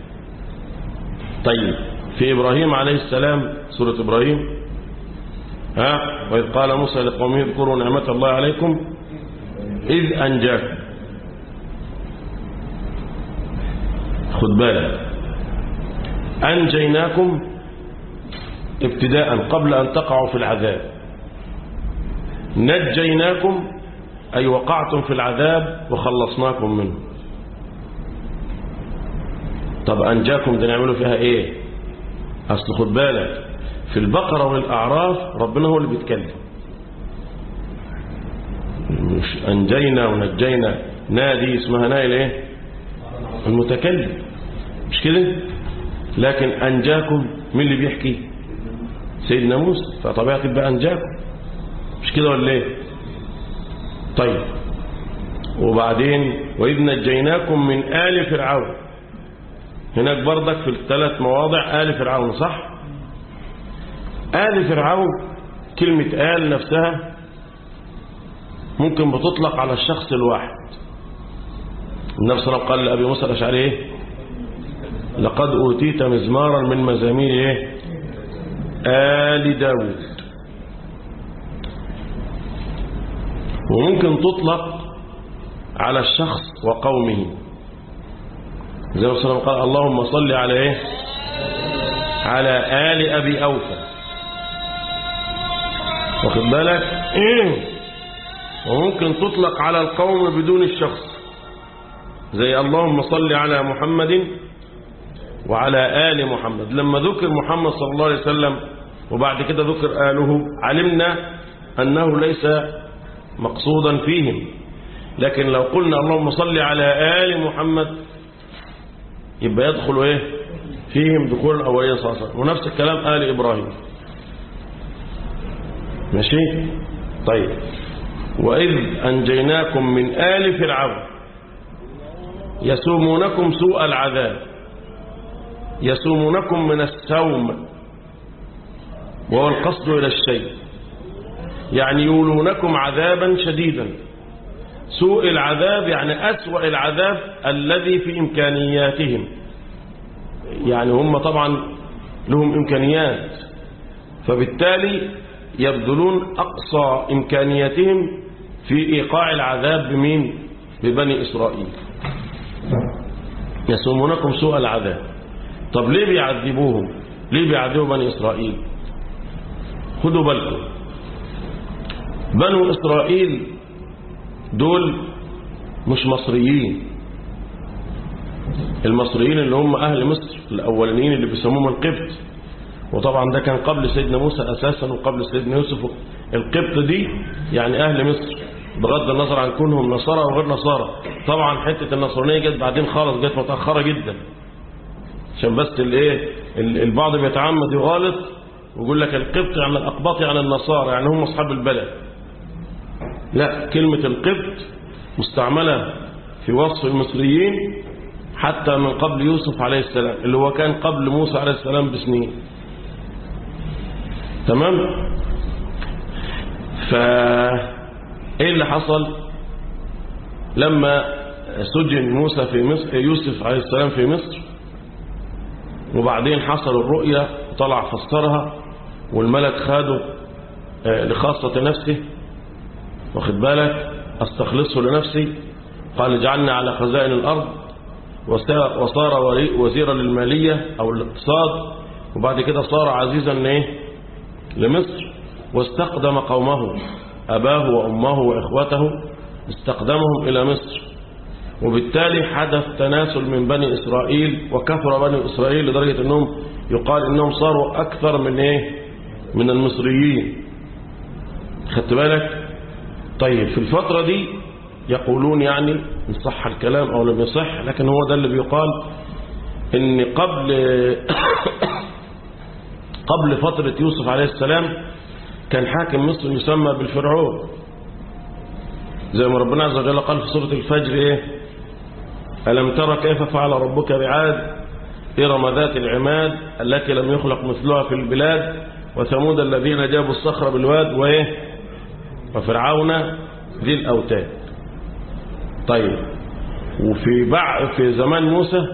طيب في إبراهيم عليه السلام سورة إبراهيم ها وإذ قال موسى لقومه اذكروا نعمة الله عليكم إذ أنجاكم خد بالك أنجيناكم ابتداء قبل أن تقعوا في العذاب نجيناكم أي وقعتم في العذاب وخلصناكم منه طب أنجاكم ده نعملوا فيها إيه أصل خد بالك في البقرة والأعراف ربنا هو اللي بيتكلم مش أنجينا ونجينا نادي اسمها نائل إيه المتكلم مش كده لكن أنجاكم مين اللي بيحكي سيدنا موسى فطبيعة تبقى أنجاكم مش كده ولا ايه طيب وبعدين وإذ نجيناكم من آل فرعون هناك برضك في الثلاث مواضع آل فرعون صح آل فرعون كلمة آل نفسها ممكن بتطلق على الشخص الواحد النبي صلى الله عليه وسلم قال لأبي موسى الأشعري إيه لقد أوتيت مزمارا من مزامير إيه آل داود وممكن تطلق على الشخص وقومه زي ما صلى الله عليه وسلم قال اللهم صل على إيه على آل أبي أوفى واخد بالك إيه وممكن تطلق على القوم بدون الشخص زي اللهم صل على محمد وعلى آل محمد لما ذكر محمد صلى الله عليه وسلم وبعد كده ذكر آله علمنا أنه ليس مقصودا فيهم لكن لو قلنا اللهم صل على آل محمد يبقى يدخل إيه فيهم دخول الأولية صلى الله عليه وسلم ونفس الكلام آل إبراهيم ماشي طيب وإذ أنجيناكم من آل فرعون يسومونكم سوء العذاب يسومونكم من السوم وهو القصد إلى الشيء يعني يولونكم عذابا شديدا سوء العذاب يعني أسوأ العذاب الذي في إمكانياتهم يعني هم طبعا لهم إمكانيات فبالتالي يبذلون أقصى إمكانياتهم في إيقاع العذاب بمين ببني إسرائيل يسومونكم سوء العذاب طب ليه بيعذبوهم ليه بيعذبوا بني إسرائيل خدوا بالكم بنو إسرائيل دول مش مصريين المصريين اللي هم أهل مصر الأولانيين اللي بيسموهم القبط وطبعا ده كان قبل سيدنا موسى أساسا وقبل سيدنا يوسف القبط دي يعني أهل مصر بغض النظر عن كونهم نصارى وغير نصارى طبعا حتة النصرانية جت بعدين خالص جت متأخرة جدا عشان بس الايه البعض بيتعمد يغالط ويقول لك القبط يعني الأقباط يعني النصارى يعني هم أصحاب البلد لا كلمة القبط مستعملة في وصف المصريين حتى من قبل يوسف عليه السلام اللي هو كان قبل موسى عليه السلام بسنين تمام فا ايه اللي حصل لما سجن موسى في مصر يوسف عليه السلام في مصر وبعدين حصل الرؤيا طلع فسرها والملك خده لخاصة نفسه واخد بالك استخلصه لنفسي قال اجعلني على خزائن الأرض وصار وزيرا للمالية أو الاقتصاد وبعد كده صار عزيزا ايه لمصر واستقدم قومه أباه وأمه وإخوته استقدمهم إلى مصر وبالتالي حدث تناسل من بني إسرائيل وكثر بني إسرائيل لدرجة أنهم يقال أنهم صاروا أكثر من إيه من المصريين خدت بالك طيب في الفترة دي يقولون يعني إن صح الكلام أو لم يصح لكن هو ده اللي بيقال إن قبل قبل فترة يوسف عليه السلام كان حاكم مصر يسمى بالفرعون زي ما ربنا عز وجل قال في سورة الفجر إيه ألم ترى كيف فعل ربك بعاد إرم ذات العماد التي لم يخلق مثلها في البلاد وثمود الذين جابوا الصخر بالواد وإيه وفرعون ذي الأوتاد طيب وفي بعد في زمان موسى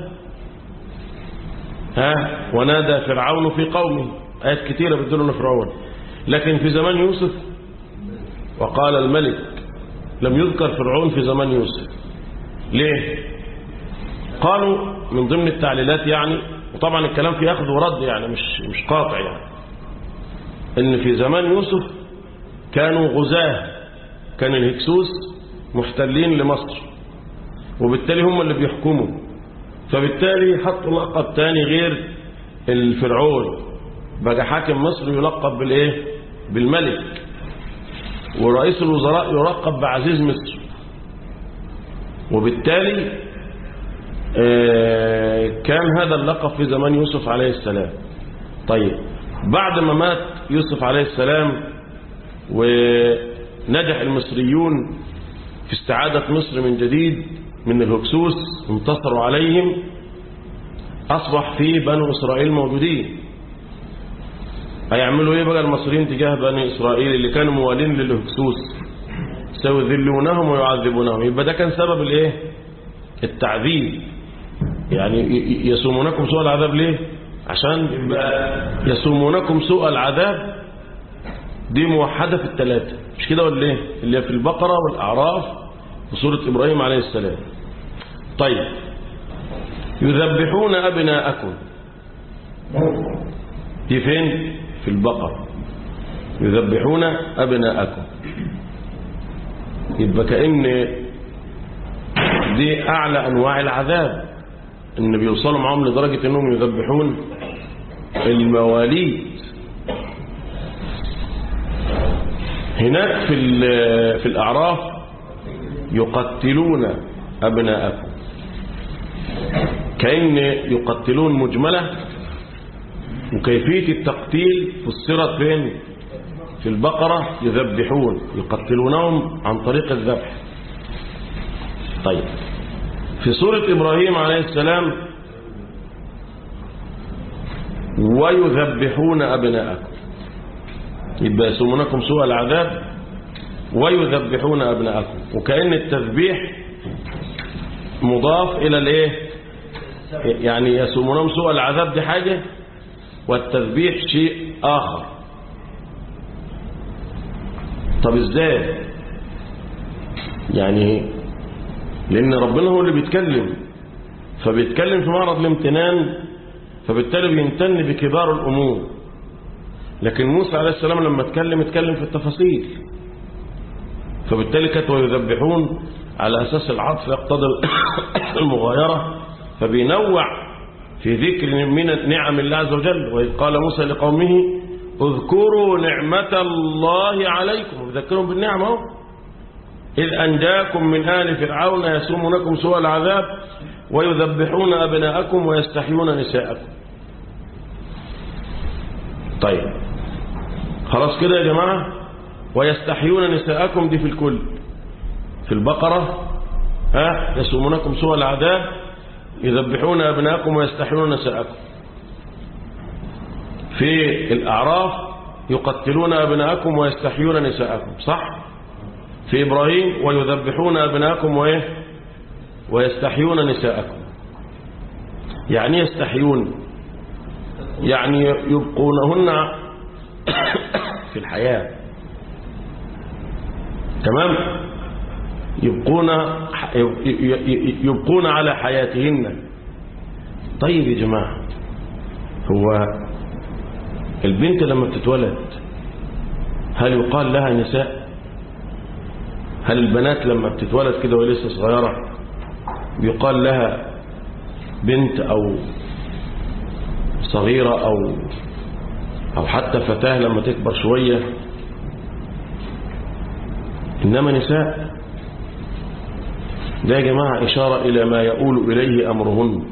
ها ونادى فرعون في قومه آيات كثيرة بتدل فرعون لكن في زمان يوسف وقال الملك لم يذكر فرعون في زمان يوسف ليه قالوا من ضمن التعليلات يعني وطبعا الكلام فيه أخذ ورد يعني مش مش قاطع يعني ان في زمان يوسف كانوا غزاة كان الهكسوس محتلين لمصر وبالتالي هم اللي بيحكموا فبالتالي حطوا لقب تاني غير الفرعون بقى حاكم مصر يلقب بالايه بالملك ورئيس الوزراء يلقب بعزيز مصر وبالتالي كان هذا اللقب في زمان يوسف عليه السلام طيب بعد ما مات يوسف عليه السلام ونجح المصريون في استعادة مصر من جديد من الهكسوس انتصروا عليهم أصبح في بنو إسرائيل موجودين هيعملوا ايه بقى المصريين تجاه بني إسرائيل اللي كانوا موالين للهكسوس سيذلونهم ويعذبونهم يبقى ده كان سبب الايه التعذيب يعني يسومونكم سوء العذاب ليه عشان يبقى يسومونكم سوء العذاب دي موحدة في الثلاثة مش كده ولا ايه اللي في البقرة والأعراف وسورة إبراهيم عليه السلام طيب يذبحون أبناءكم دي فين في البقرة يذبحون أبناءكم يبقى كأن دي أعلى أنواع العذاب إن بيوصلوا معهم لدرجة أنهم يذبحون المواليد هناك في ال- في الأعراف يقتلون أبناءكم كأن يقتلون مجملة وكيفية التقتيل فسرت فين في البقرة يذبحون يقتلونهم عن طريق الذبح طيب في سورة إبراهيم عليه السلام ويذبحون أبناءكم يبقى يسومونكم سوء العذاب ويذبحون أبناءكم وكأن التذبيح مضاف إلى الإيه يعني يسومونهم سوء العذاب دي حاجة والتذبيح شيء آخر طب إزاي يعني لأن ربنا هو اللي بيتكلم فبيتكلم في معرض الامتنان فبالتالي بيمتن بكبار الأمور لكن موسى عليه السلام لما اتكلم اتكلم في التفاصيل فبالتالي كانت ويذبحون على أساس العطف يقتضي المغايرة فبينوع في ذكر من نعم الله عز وجل وإذ قال موسى لقومه اذكروا نعمة الله عليكم وذكرهم بالنعمة اهو إذ أنجاكم من آل فرعون يسومونكم سوء العذاب ويذبحون أبناءكم ويستحيون نساءكم طيب خلاص كده يا جماعة ويستحيون نساءكم دي في الكل في البقرة ها يسومونكم سوء العذاب يذبحون أبناءكم ويستحيون نساءكم في الأعراف يقتلون أبناءكم ويستحيون نساءكم صح في إبراهيم ويذبحون أبناءكم وإيه ويستحيون نساءكم يعني يستحيون يعني يبقونهن في الحياة تمام يبقون يبقون على حياتهن طيب يا جماعة هو البنت لما بتتولد هل يقال لها نساء هل البنات لما بتتولد كده وهي لسه صغيرة يقال لها بنت أو صغيرة أو أو حتى فتاة لما تكبر شوية إنما نساء ده يا جماعة إشارة إلى ما يؤول إليه أمرهن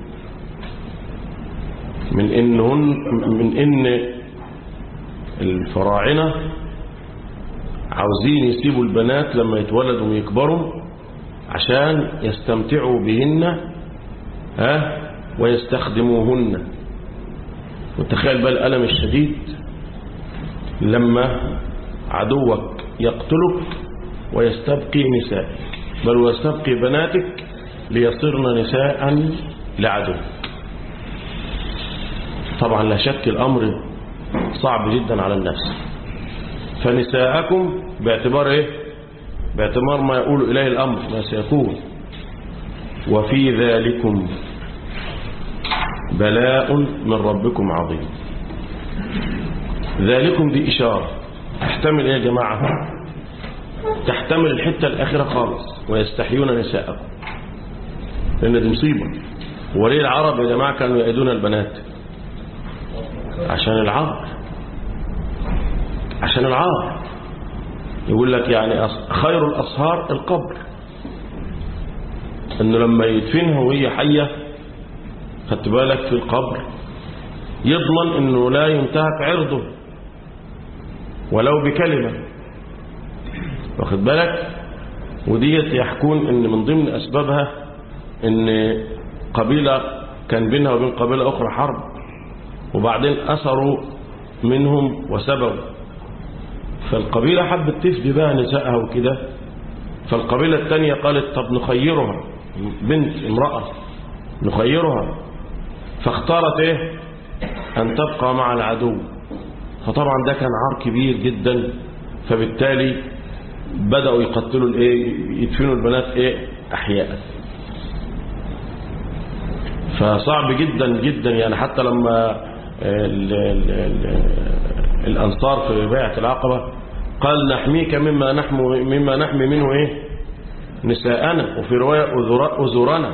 من إنهن من إن الفراعنة عاوزين يسيبوا البنات لما يتولدوا ويكبروا عشان يستمتعوا بهن ها ويستخدموهن وتخيل بقى الألم الشديد لما عدوك يقتلك ويستبقي نسائك بل ويستبقي بناتك ليصرن نساء لعدوك طبعا لا شك الأمر صعب جدا على النفس فنساءكم باعتبار ايه باعتبار ما يقول إليه الأمر ما سيكون وفي ذلكم بلاء من ربكم عظيم ذلكم دي إشارة تحتمل ايه يا جماعة تحتمل الحتة الأخيرة خالص ويستحيون نساءكم لأن دي مصيبة وليه العرب يا جماعة كانوا يأيدون البنات عشان العار عشان العار يقول لك يعني خير الأصهار القبر انه لما يدفنها وهي حية خدت بالك في القبر يضمن انه لا ينتهك عرضه ولو بكلمة واخد بالك وديت يحكون ان من ضمن اسبابها ان قبيلة كان بينها وبين قبيلة اخرى حرب وبعدين اثروا منهم وسبوا فالقبيلة حبت تفدي بقى نسائها وكده فالقبيلة الثانية قالت طب نخيرها بنت امرأة نخيرها فاختارت ايه ان تبقى مع العدو فطبعا ده كان عار كبير جدا فبالتالي بدأوا يقتلوا الايه يدفنوا البنات ايه احياء فصعب جدا جدا يعني حتى لما ال ال ال الأنصار في بيعة العقبة قال نحميك مما نحمي مما نحمي منه ايه نساءنا وفي رواية أذرنا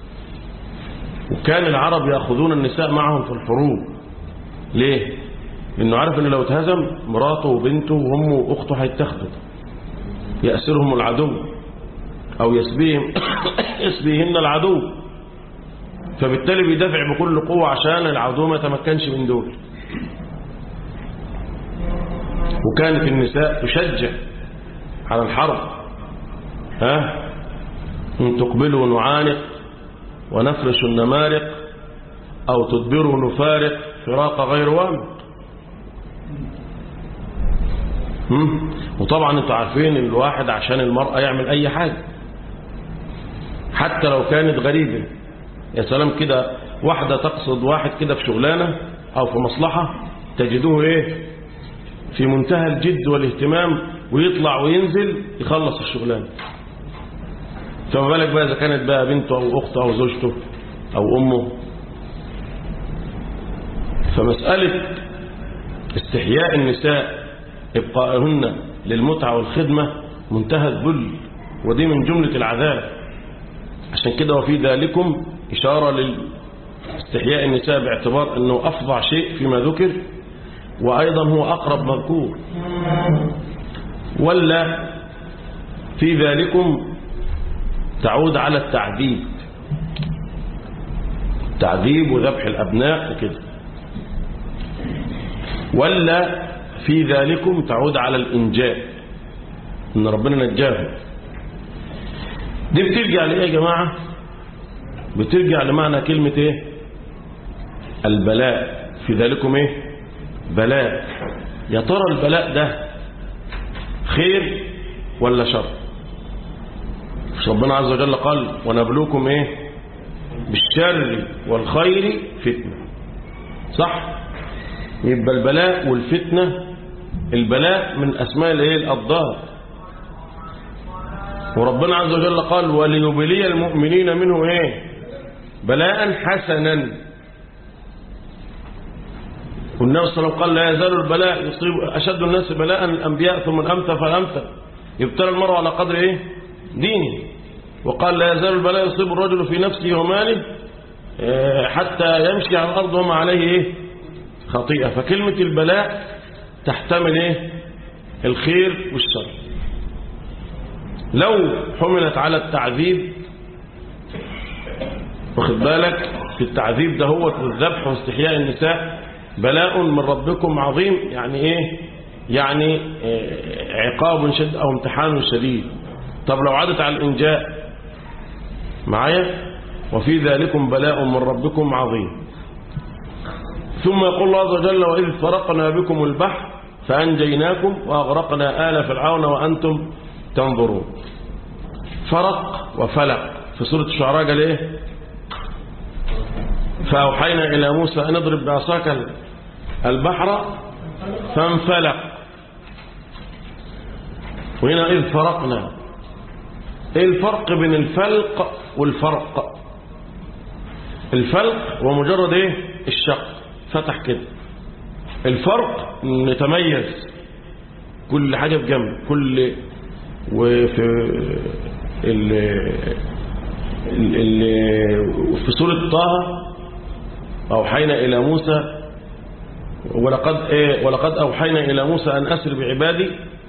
وكان العرب يأخذون النساء معهم في الحروب ليه انه عارف ان لو اتهزم مراته وبنته وامه واخته هيتاخدوا يأسرهم العدو او يسبيهم يسبيهن العدو فبالتالي بيدافع بكل قوة عشان العدو ما يتمكنش من دول وكانت النساء تشجع على الحرب ها إن تقبلوا نعانق ونفرش النمارق أو تدبروا نفارق فراق غير وامق هم؟ وطبعا انتوا عارفين ان الواحد عشان المرأة يعمل اي حاجة حتى لو كانت غريبة يا سلام كده واحدة تقصد واحد كده في شغلانة او في مصلحة تجدوه ايه في منتهى الجد والاهتمام ويطلع وينزل يخلص الشغلانة فما بالك بقى اذا كانت بقى بنته او اخته او زوجته او امه فمسألة استحياء النساء إبقائهن للمتعة والخدمة منتهى الذل ودي من جملة العذاب عشان كده وفي ذلكم إشارة لاستحياء النساء باعتبار أنه أفظع شيء فيما ذكر وأيضا هو أقرب مذكور ولا في ذلكم تعود على التعذيب تعذيب وذبح الأبناء وكده ولا في ذلكم تعود على الإنجاء إن ربنا نجاهم دي بترجع لإيه يا جماعة بترجع لمعنى كلمة إيه البلاء في ذلكم إيه بلاء يا ترى البلاء ده خير ولا شر مش ربنا عز وجل قال ونبلوكم إيه بالشر والخير فتنة صح يبقى البلاء والفتنة البلاء من أسماء الايه الأضداد وربنا عز وجل قال وليبلي المؤمنين منه ايه بلاء حسنا والنبي صلى الله عليه وسلم قال لا يزال البلاء يصيب أشد الناس بلاء الأنبياء ثم الأمثل فالأمثل يبتلى المرء على قدر ايه دينه وقال لا يزال البلاء يصيب الرجل في نفسه وماله حتى يمشي على الأرض وما عليه ايه خطيئة فكلمة البلاء تحتمل ايه الخير والشر لو حملت على التعذيب واخد بالك في التعذيب ده هو والذبح واستحياء النساء بلاء من ربكم عظيم يعني ايه يعني إيه عقاب شد او امتحان شديد طب لو عادت على الانجاء معايا وفي ذلكم بلاء من ربكم عظيم ثم يقول الله عز وجل وإذ فرقنا بكم البحر فأنجيناكم وأغرقنا آل فرعون وأنتم تنظرون فرق وفلق في سورة الشعراء قال إيه فأوحينا إلى موسى أن اضرب بعصاك البحر فانفلق وهنا إذ فرقنا إيه الفرق بين الفلق والفرق الفلق هو مجرد إيه الشق فتح كده الفرق نتميز كل حاجة في جنب كل وفي ال ال ال في سورة طه أوحينا إلى موسى ولقد إيه ولقد أوحينا إلى موسى أن أسر بعبادي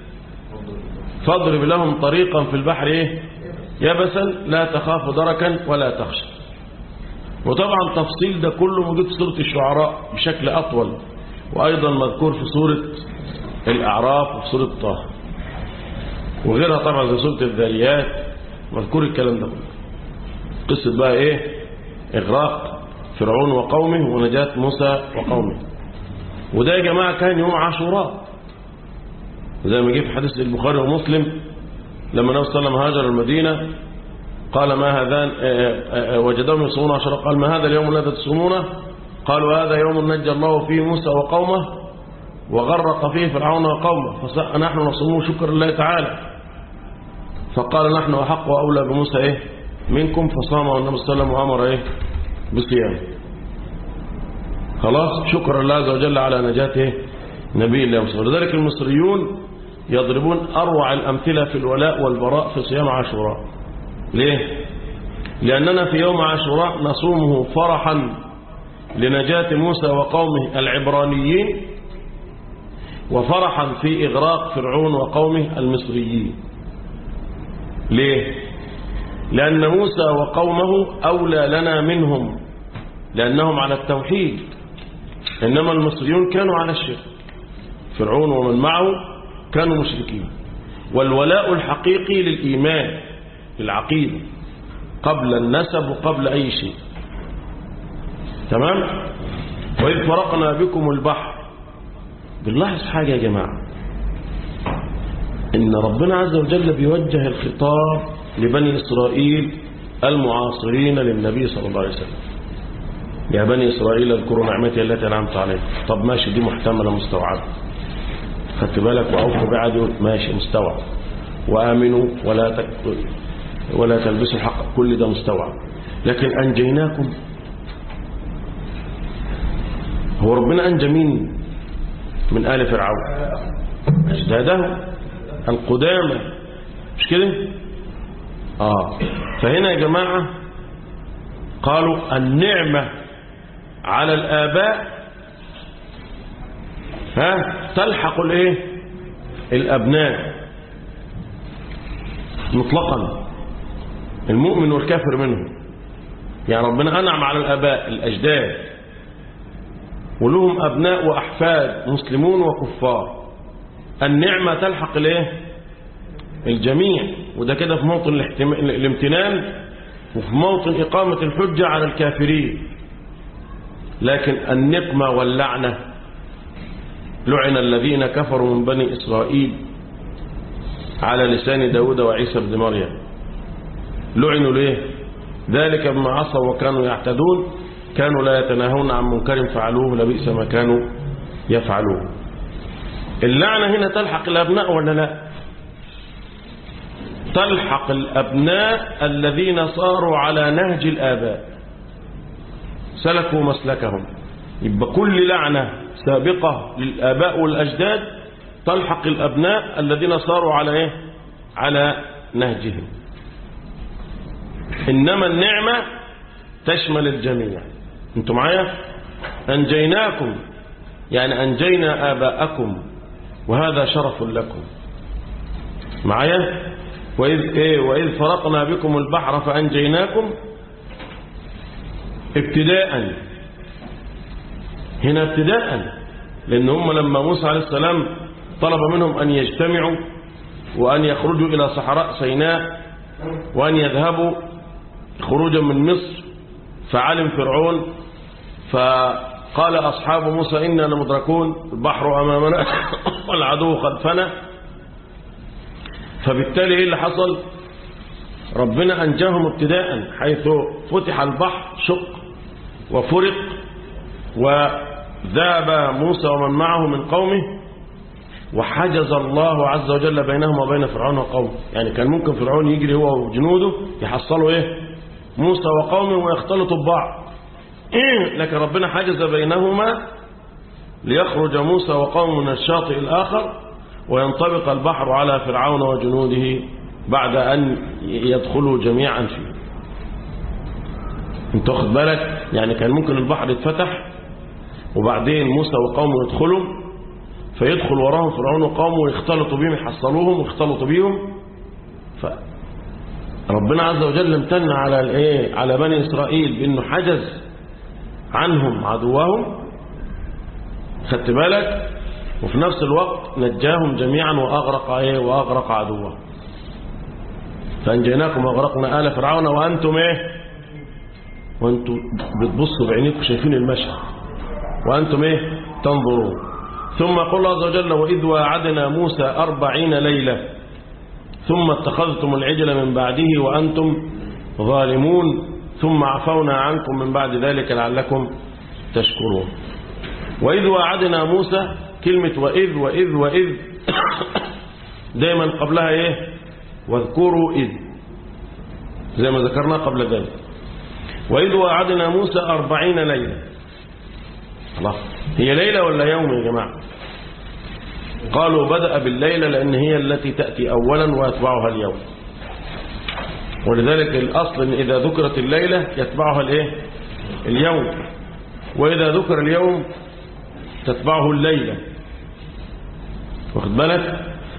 فاضرب لهم طريقا في البحر إيه يبسا لا تخاف دركا ولا تخشى وطبعا تفصيل ده كله موجود في سورة الشعراء بشكل أطول وأيضا مذكور في سورة الأعراف وفي سورة طه وغيرها طبعا في سورة الذاريات مذكور الكلام ده كله قصة بقى إيه إغراق فرعون وقومه ونجاة موسى وقومه وده يا جماعة كان يوم عاشوراء زي ما جه في حديث البخاري ومسلم لما النبي صلى الله عليه وسلم هاجر المدينة قال ما هذان وجدهم يصومون عشرة قال ما هذا اليوم الذي تصومونه قالوا هذا يوم نجى الله فيه موسى وقومه وغرق فيه فرعون وقومه فنحن نصومه شكر الله تعالى فقال نحن أحق وأولى بموسى إيه منكم فصام والنبي صلى الله عليه وسلم وأمر إيه بصيام خلاص شكر الله عز وجل على نجاته نبي الله وصلى لذلك المصريون يضربون أروع الأمثلة في الولاء والبراء في صيام عاشوراء ليه لأننا في يوم عاشوراء نصومه فرحا لنجاة موسى وقومه العبرانيين وفرحا في إغراق فرعون وقومه المصريين ليه؟ لأن موسى وقومه أولى لنا منهم لأنهم على التوحيد إنما المصريون كانوا على الشرك فرعون ومن معه كانوا مشركين والولاء الحقيقي للإيمان للعقيدة قبل النسب وقبل أي شيء تمام وإذ فرقنا بكم البحر بنلاحظ حاجة يا جماعة إن ربنا عز وجل بيوجه الخطاب لبني إسرائيل المعاصرين للنبي صلى الله عليه وسلم يا بني إسرائيل اذكروا نعمتي التي أنعمت عليكم طب ماشي دي محتملة مستوعبة خدت بالك وأوفوا بعدي ماشي مستوعب وآمنوا ولا تك... ولا تلبسوا الحق كل ده مستوعب لكن أنجيناكم هو ربنا أنجى مين من آل فرعون أجداده القدامى مش كده آه فهنا يا جماعة قالوا النعمة على الآباء ها تلحق الايه الأبناء مطلقا المؤمن والكافر منهم يعني ربنا أنعم على الآباء الأجداد ولهم أبناء وأحفاد مسلمون وكفار النعمة تلحق الايه الجميع وده كده في موطن الاحتم... الامتنان وفي موطن إقامة الحجة على الكافرين لكن النقمة واللعنة لعن الذين كفروا من بني إسرائيل على لسان داود وعيسى بن مريم لعنوا ليه ذلك بما عصوا وكانوا يعتدون كانوا لا يتناهون عن منكر فعلوه لبئس ما كانوا يفعلون اللعنة هنا تلحق الأبناء ولا لا تلحق الأبناء الذين صاروا على نهج الآباء سلكوا مسلكهم يبقى كل لعنة سابقة للآباء والأجداد تلحق الأبناء الذين صاروا على إيه؟ على نهجهم إنما النعمة تشمل الجميع انتم معايا أنجيناكم يعني أنجينا آباءكم وهذا شرف لكم معايا وإذ, إيه وإذ فرقنا بكم البحر فأنجيناكم ابتداء هنا ابتداء لأن هم لما موسى عليه السلام طلب منهم أن يجتمعوا وأن يخرجوا إلى صحراء سيناء وأن يذهبوا خروجا من مصر فعلم فرعون فقال أصحاب موسى إنا لمدركون البحر أمامنا والعدو خلفنا فبالتالي إيه اللي حصل ربنا أنجاهم ابتداء حيث فتح البحر شق وفرق وذاب موسى ومن معه من قومه وحجز الله عز وجل بينهم وبين فرعون وقومه يعني كان ممكن فرعون يجري هو وجنوده يحصلوا ايه موسى وقومه ويختلطوا ببعض إيه؟ لكن ربنا حجز بينهما ليخرج موسى وقومه من الشاطئ الآخر وينطبق البحر على فرعون وجنوده بعد أن يدخلوا جميعا فيه انت واخد بالك يعني كان ممكن البحر يتفتح وبعدين موسى وقومه يدخلوا فيدخل وراهم فرعون وقومه ويختلطوا بهم يحصلوهم ويختلطوا بهم فربنا عز وجل امتن على الايه على بني اسرائيل بانه حجز عنهم عدوهم خدت بالك وفي نفس الوقت نجاهم جميعا واغرق ايه واغرق عدوهم فانجيناكم واغرقنا ال فرعون وانتم ايه وانتم بتبصوا بعينيكم شايفين المشهد وانتم ايه تنظرون ثم قال الله عز وجل وإذ واعدنا موسى أربعين ليلة ثم اتخذتم العجل من بعده وأنتم ظالمون ثم عفونا عنكم من بعد ذلك لعلكم تشكرون وإذ واعدنا موسى كلمة وإذ وإذ وإذ دايما قبلها إيه واذكروا إذ زي ما ذكرنا قبل ذلك وإذ واعدنا موسى أربعين ليلة الله هي ليلة ولا يوم يا جماعة قالوا بدأ بالليلة لأن هي التي تأتي أولا ويتبعها اليوم ولذلك الأصل إن إذا ذكرت الليلة يتبعها الإيه؟ اليوم وإذا ذكر اليوم تتبعه الليلة واخد بالك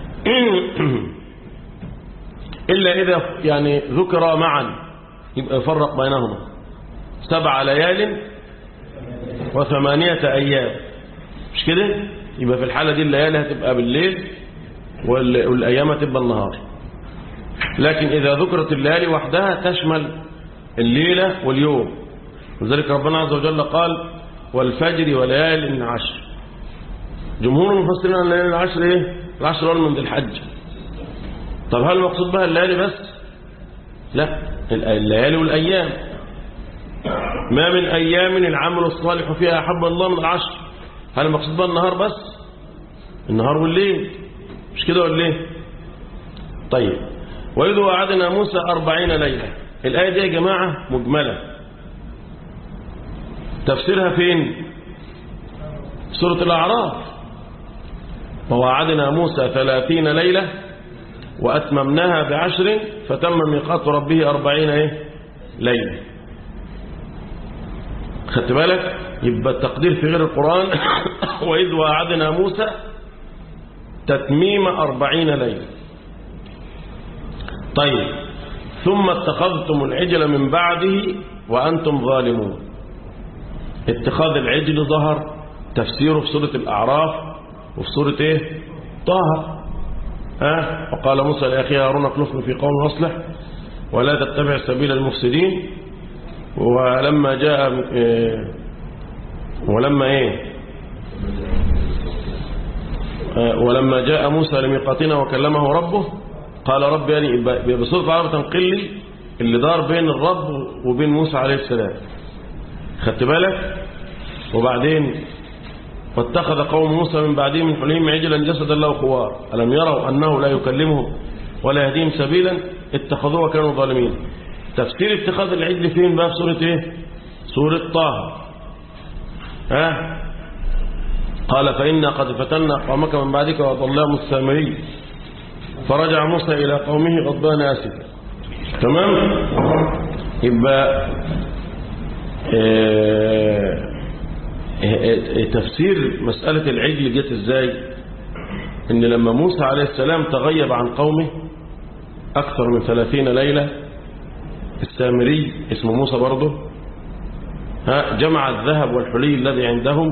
إلا إذا يعني ذكر معا يبقى يفرق بينهما سبع ليال وثمانية أيام مش كده يبقى في الحالة دي الليالي هتبقى بالليل وال- والأيام هتبقى النهار لكن إذا ذكرت الليالي وحدها تشمل الليلة واليوم لذلك ربنا عز وجل قال والفجر وليال عشر جمهور المفسرين أن الليالي العشر إيه العشر أول من ذي الحج طب هل المقصود بها الليالي بس لا الليالي والأيام ما من أيام العمل الصالح فيها أحب الله من العشر هل المقصود بها النهار بس النهار والليل مش كده ولا ايه طيب وإذ وعدنا موسى أربعين ليلة الآية دي يا جماعة مجملة تفسيرها فين سورة الأعراف ووعدنا موسى ثلاثين ليلة وأتممناها بعشر فتم ميقات ربه أربعين إيه؟ ليلة خدت بالك يبقى التقدير في غير القرآن وإذ وعدنا موسى تتميم أربعين ليلة طيب ثم اتخذتم العجل من بعده وأنتم ظالمون اتخاذ العجل ظهر تفسيره في سورة الأعراف وفي سورة ايه طه أه؟ وقال موسى لأخيه هارون اخلفني في قوم أصلح ولا تتبع سبيل المفسدين ولما جاء إيه ولما ايه آه ولما جاء موسى لميقاتنا وكلمه ربه قال رب يعني بصوت عربي تنقل لي اللي دار بين الرب وبين موسى عليه السلام خدت بالك وبعدين واتخذ قوم موسى من بعده من حليم عجلا جسدا له خوار ألم يروا أنه لا يكلمهم ولا يهديهم سبيلا اتخذوه وكانوا ظالمين تفسير اتخاذ العجل فين بقى في سورة ايه سورة طه ها قال فإنا قد فتنا قومك من بعدك وضلاهم السامري فرجع موسى إلى قومه غضبان آسفا تمام يبقى اه اه تفسير مسألة العجل جت ازاي ان لما موسى عليه السلام تغيب عن قومه أكثر من ثلاثين ليلة السامري اسمه موسى برضه ها جمع الذهب والحلي الذي عندهم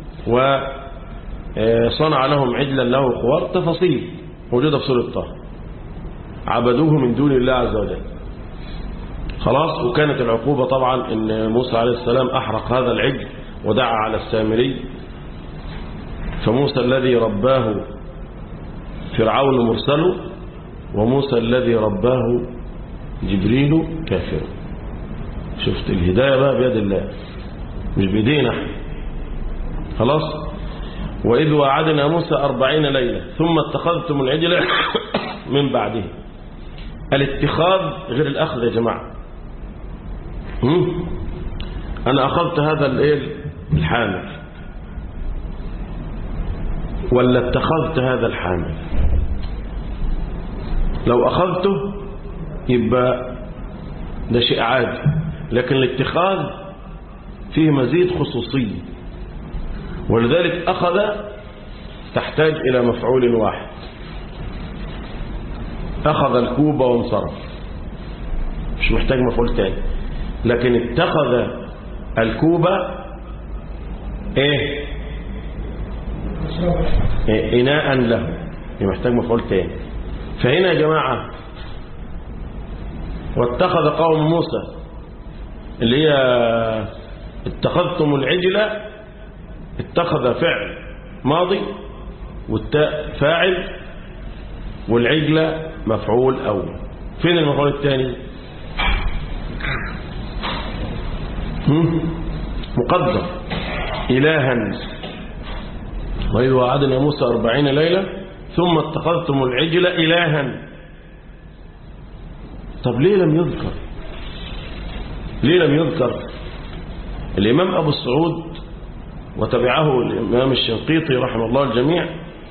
وصنع لهم عجلا له خوار تفاصيل موجودة في سورة طه عبدوه من دون الله عز وجل خلاص وكانت العقوبة طبعا ان موسى عليه السلام أحرق هذا العجل ودعا على السامري فموسى الذي رباه فرعون مرسله وموسى الذي رباه جبريل كافر شفت الهداية بقى بيد الله مش بيدينا خلاص وإذ وعدنا موسى أربعين ليلة ثم اتخذتم العجل من بعده الاتخاذ غير الأخذ يا جماعة هم؟ أنا أخذت هذا الايه الحامل ولا اتخذت هذا الحامل لو أخذته يبقى ده شيء عادي لكن الاتخاذ فيه مزيد خصوصية ولذلك أخذ تحتاج إلى مفعول واحد أخذ الكوب وانصرف مش محتاج مفعول تاني لكن اتخذ الكوب ايه, إيه إناء له محتاج مفعول تاني فهنا يا جماعة واتخذ قوم موسى اللي هي اتخذتم العجل اتخذ فعل ماضي والتاء فاعل والعجلة مفعول أول فين المفعول الثاني مقدر إلها وإذ وعدنا موسى أربعين ليلة ثم اتخذتم العجل إلها طب ليه لم يذكر ليه لم يذكر الإمام أبو السعود وتبعه الإمام الشنقيطي رحمه الله الجميع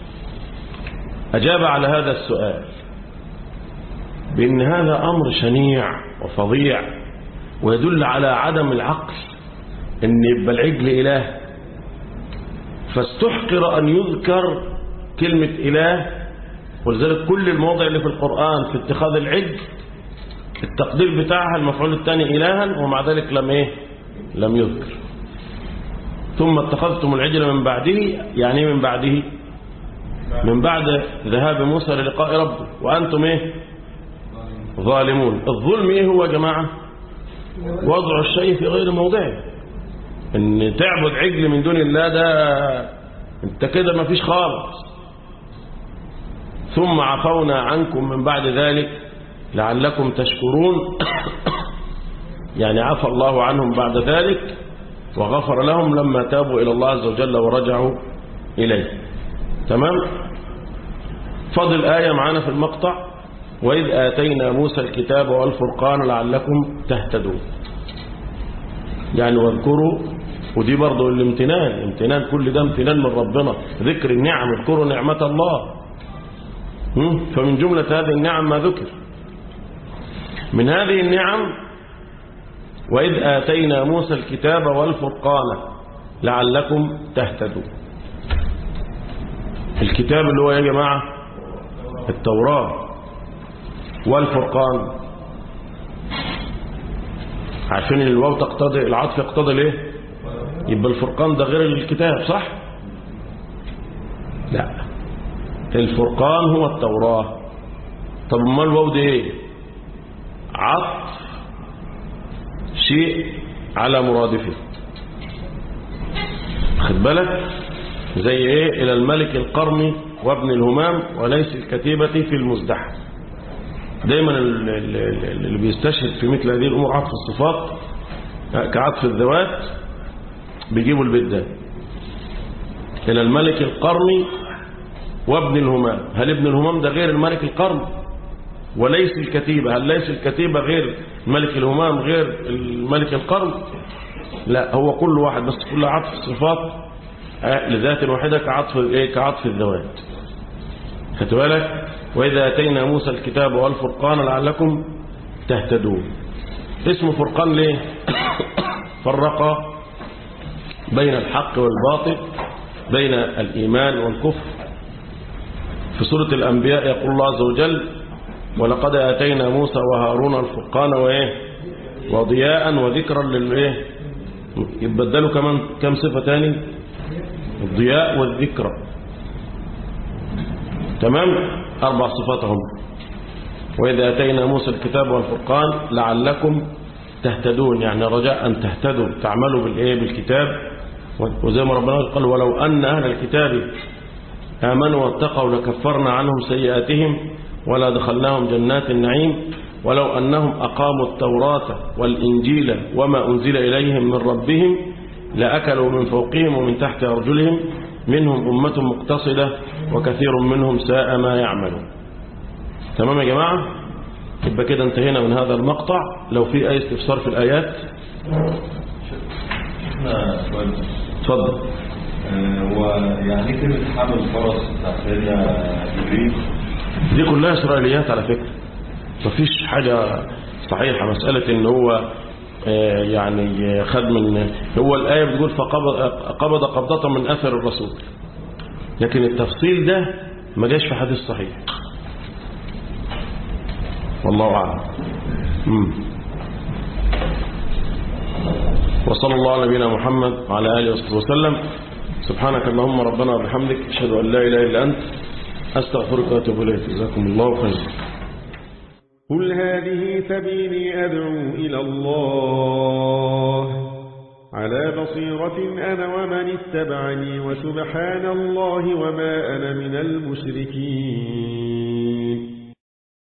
أجاب على هذا السؤال بأن هذا أمر شنيع وفظيع ويدل على عدم العقل أن يبقى العجل إله فاستحقر أن يذكر كلمة إله ولذلك كل المواضع اللي في القرآن في اتخاذ العجل التقدير بتاعها المفعول الثاني إلها ومع ذلك لم إيه لم يذكر ثم اتخذتم العجل من بعده يعني إيه من بعده من بعد ذهاب موسى للقاء ربه وأنتم إيه ظالمون الظلم إيه هو يا جماعة وضع الشيء في غير موضعه ان تعبد عجل من دون الله ده انت كده ما فيش خالص ثم عفونا عنكم من بعد ذلك لعلكم تشكرون يعني عفى الله عنهم بعد ذلك وغفر لهم لما تابوا إلى الله عز وجل ورجعوا إليه تمام فضل آية معانا في المقطع وإذ آتينا موسى الكتاب والفرقان لعلكم تهتدون يعني واذكروا ودي برضه الامتنان امتنان كل ده امتنان من ربنا ذكر النعم اذكروا نعمة الله هم؟ فمن جملة هذه النعم ما ذكر من هذه النعم وإذ آتينا موسى الكتاب والفرقان لعلكم تهتدون الكتاب اللي هو يا جماعة التوراة والفرقان عارفين الواو تقتضي العطف يقتضي ليه يبقى الفرقان ده غير الكتاب صح لا الفرقان هو التوراة طب امال الواو دي ايه عطف شيء على مرادفه خد بالك زي ايه الى الملك القرمي وابن الهمام وليس الكتيبة في المزدحم دايما اللي بيستشهد في مثل هذه الامور عطف الصفات كعطف الذوات بيجيبوا البيت ده الى الملك القرمي وابن الهمام هل ابن الهمام ده غير الملك القرمي وليس الكتيبة هل ليس الكتيبة غير الملك الهمام غير الملك القرن لا هو كل واحد بس كل عطف الصفات لذات واحدة كعطف ايه كعطف الذوات خدت بالك وإذا أتينا موسى الكتاب والفرقان لعلكم تهتدون اسمه فرقان ليه فرق بين الحق والباطل بين الإيمان والكفر في سورة الأنبياء يقول الله عز وجل ولقد آتينا موسى وهارون الفرقان وإيه وضياء وذكرا للإيه يتبدلوا كمان كم صفة تاني الضياء والذكرى تمام أربع صفات هم وإذا أتينا موسى الكتاب والفرقان لعلكم تهتدون يعني رجاء أن تهتدوا تعملوا بالإيه بالكتاب وزي ما ربنا قال ولو أن أهل الكتاب آمنوا واتقوا لكفرنا عنهم سيئاتهم ولا دخلناهم جنات النعيم ولو أنهم أقاموا التوراة والإنجيل وما أنزل إليهم من ربهم لأكلوا من فوقهم ومن تحت أرجلهم منهم أمة مقتصدة وكثير منهم ساء ما يعملون تمام يا جماعة يبقى كده انتهينا من هذا المقطع لو في أي استفسار في الآيات اتفضل ويعني كلمة حمل فرس بتاع سيدنا جبريل دي كلها إسرائيليات على فكرة مفيش حاجة صحيحة مسألة ان هو آه، يعني خد من هو الآية بتقول فقبض قبض قبضة من أثر الرسول لكن التفصيل ده ما جاش في حديث صحيح والله أعلم مم. وصلى الله على نبينا محمد وعلى آله وصحبه وسلم سبحانك اللهم ربنا وبحمدك أشهد أن لا إله إلا أنت أستغفرك وأتوب إليك جزاكم الله خيرا قل هذه سبيلي أدعو إلى الله على بصيرة أنا ومن اتبعني وسبحان الله وما أنا من المشركين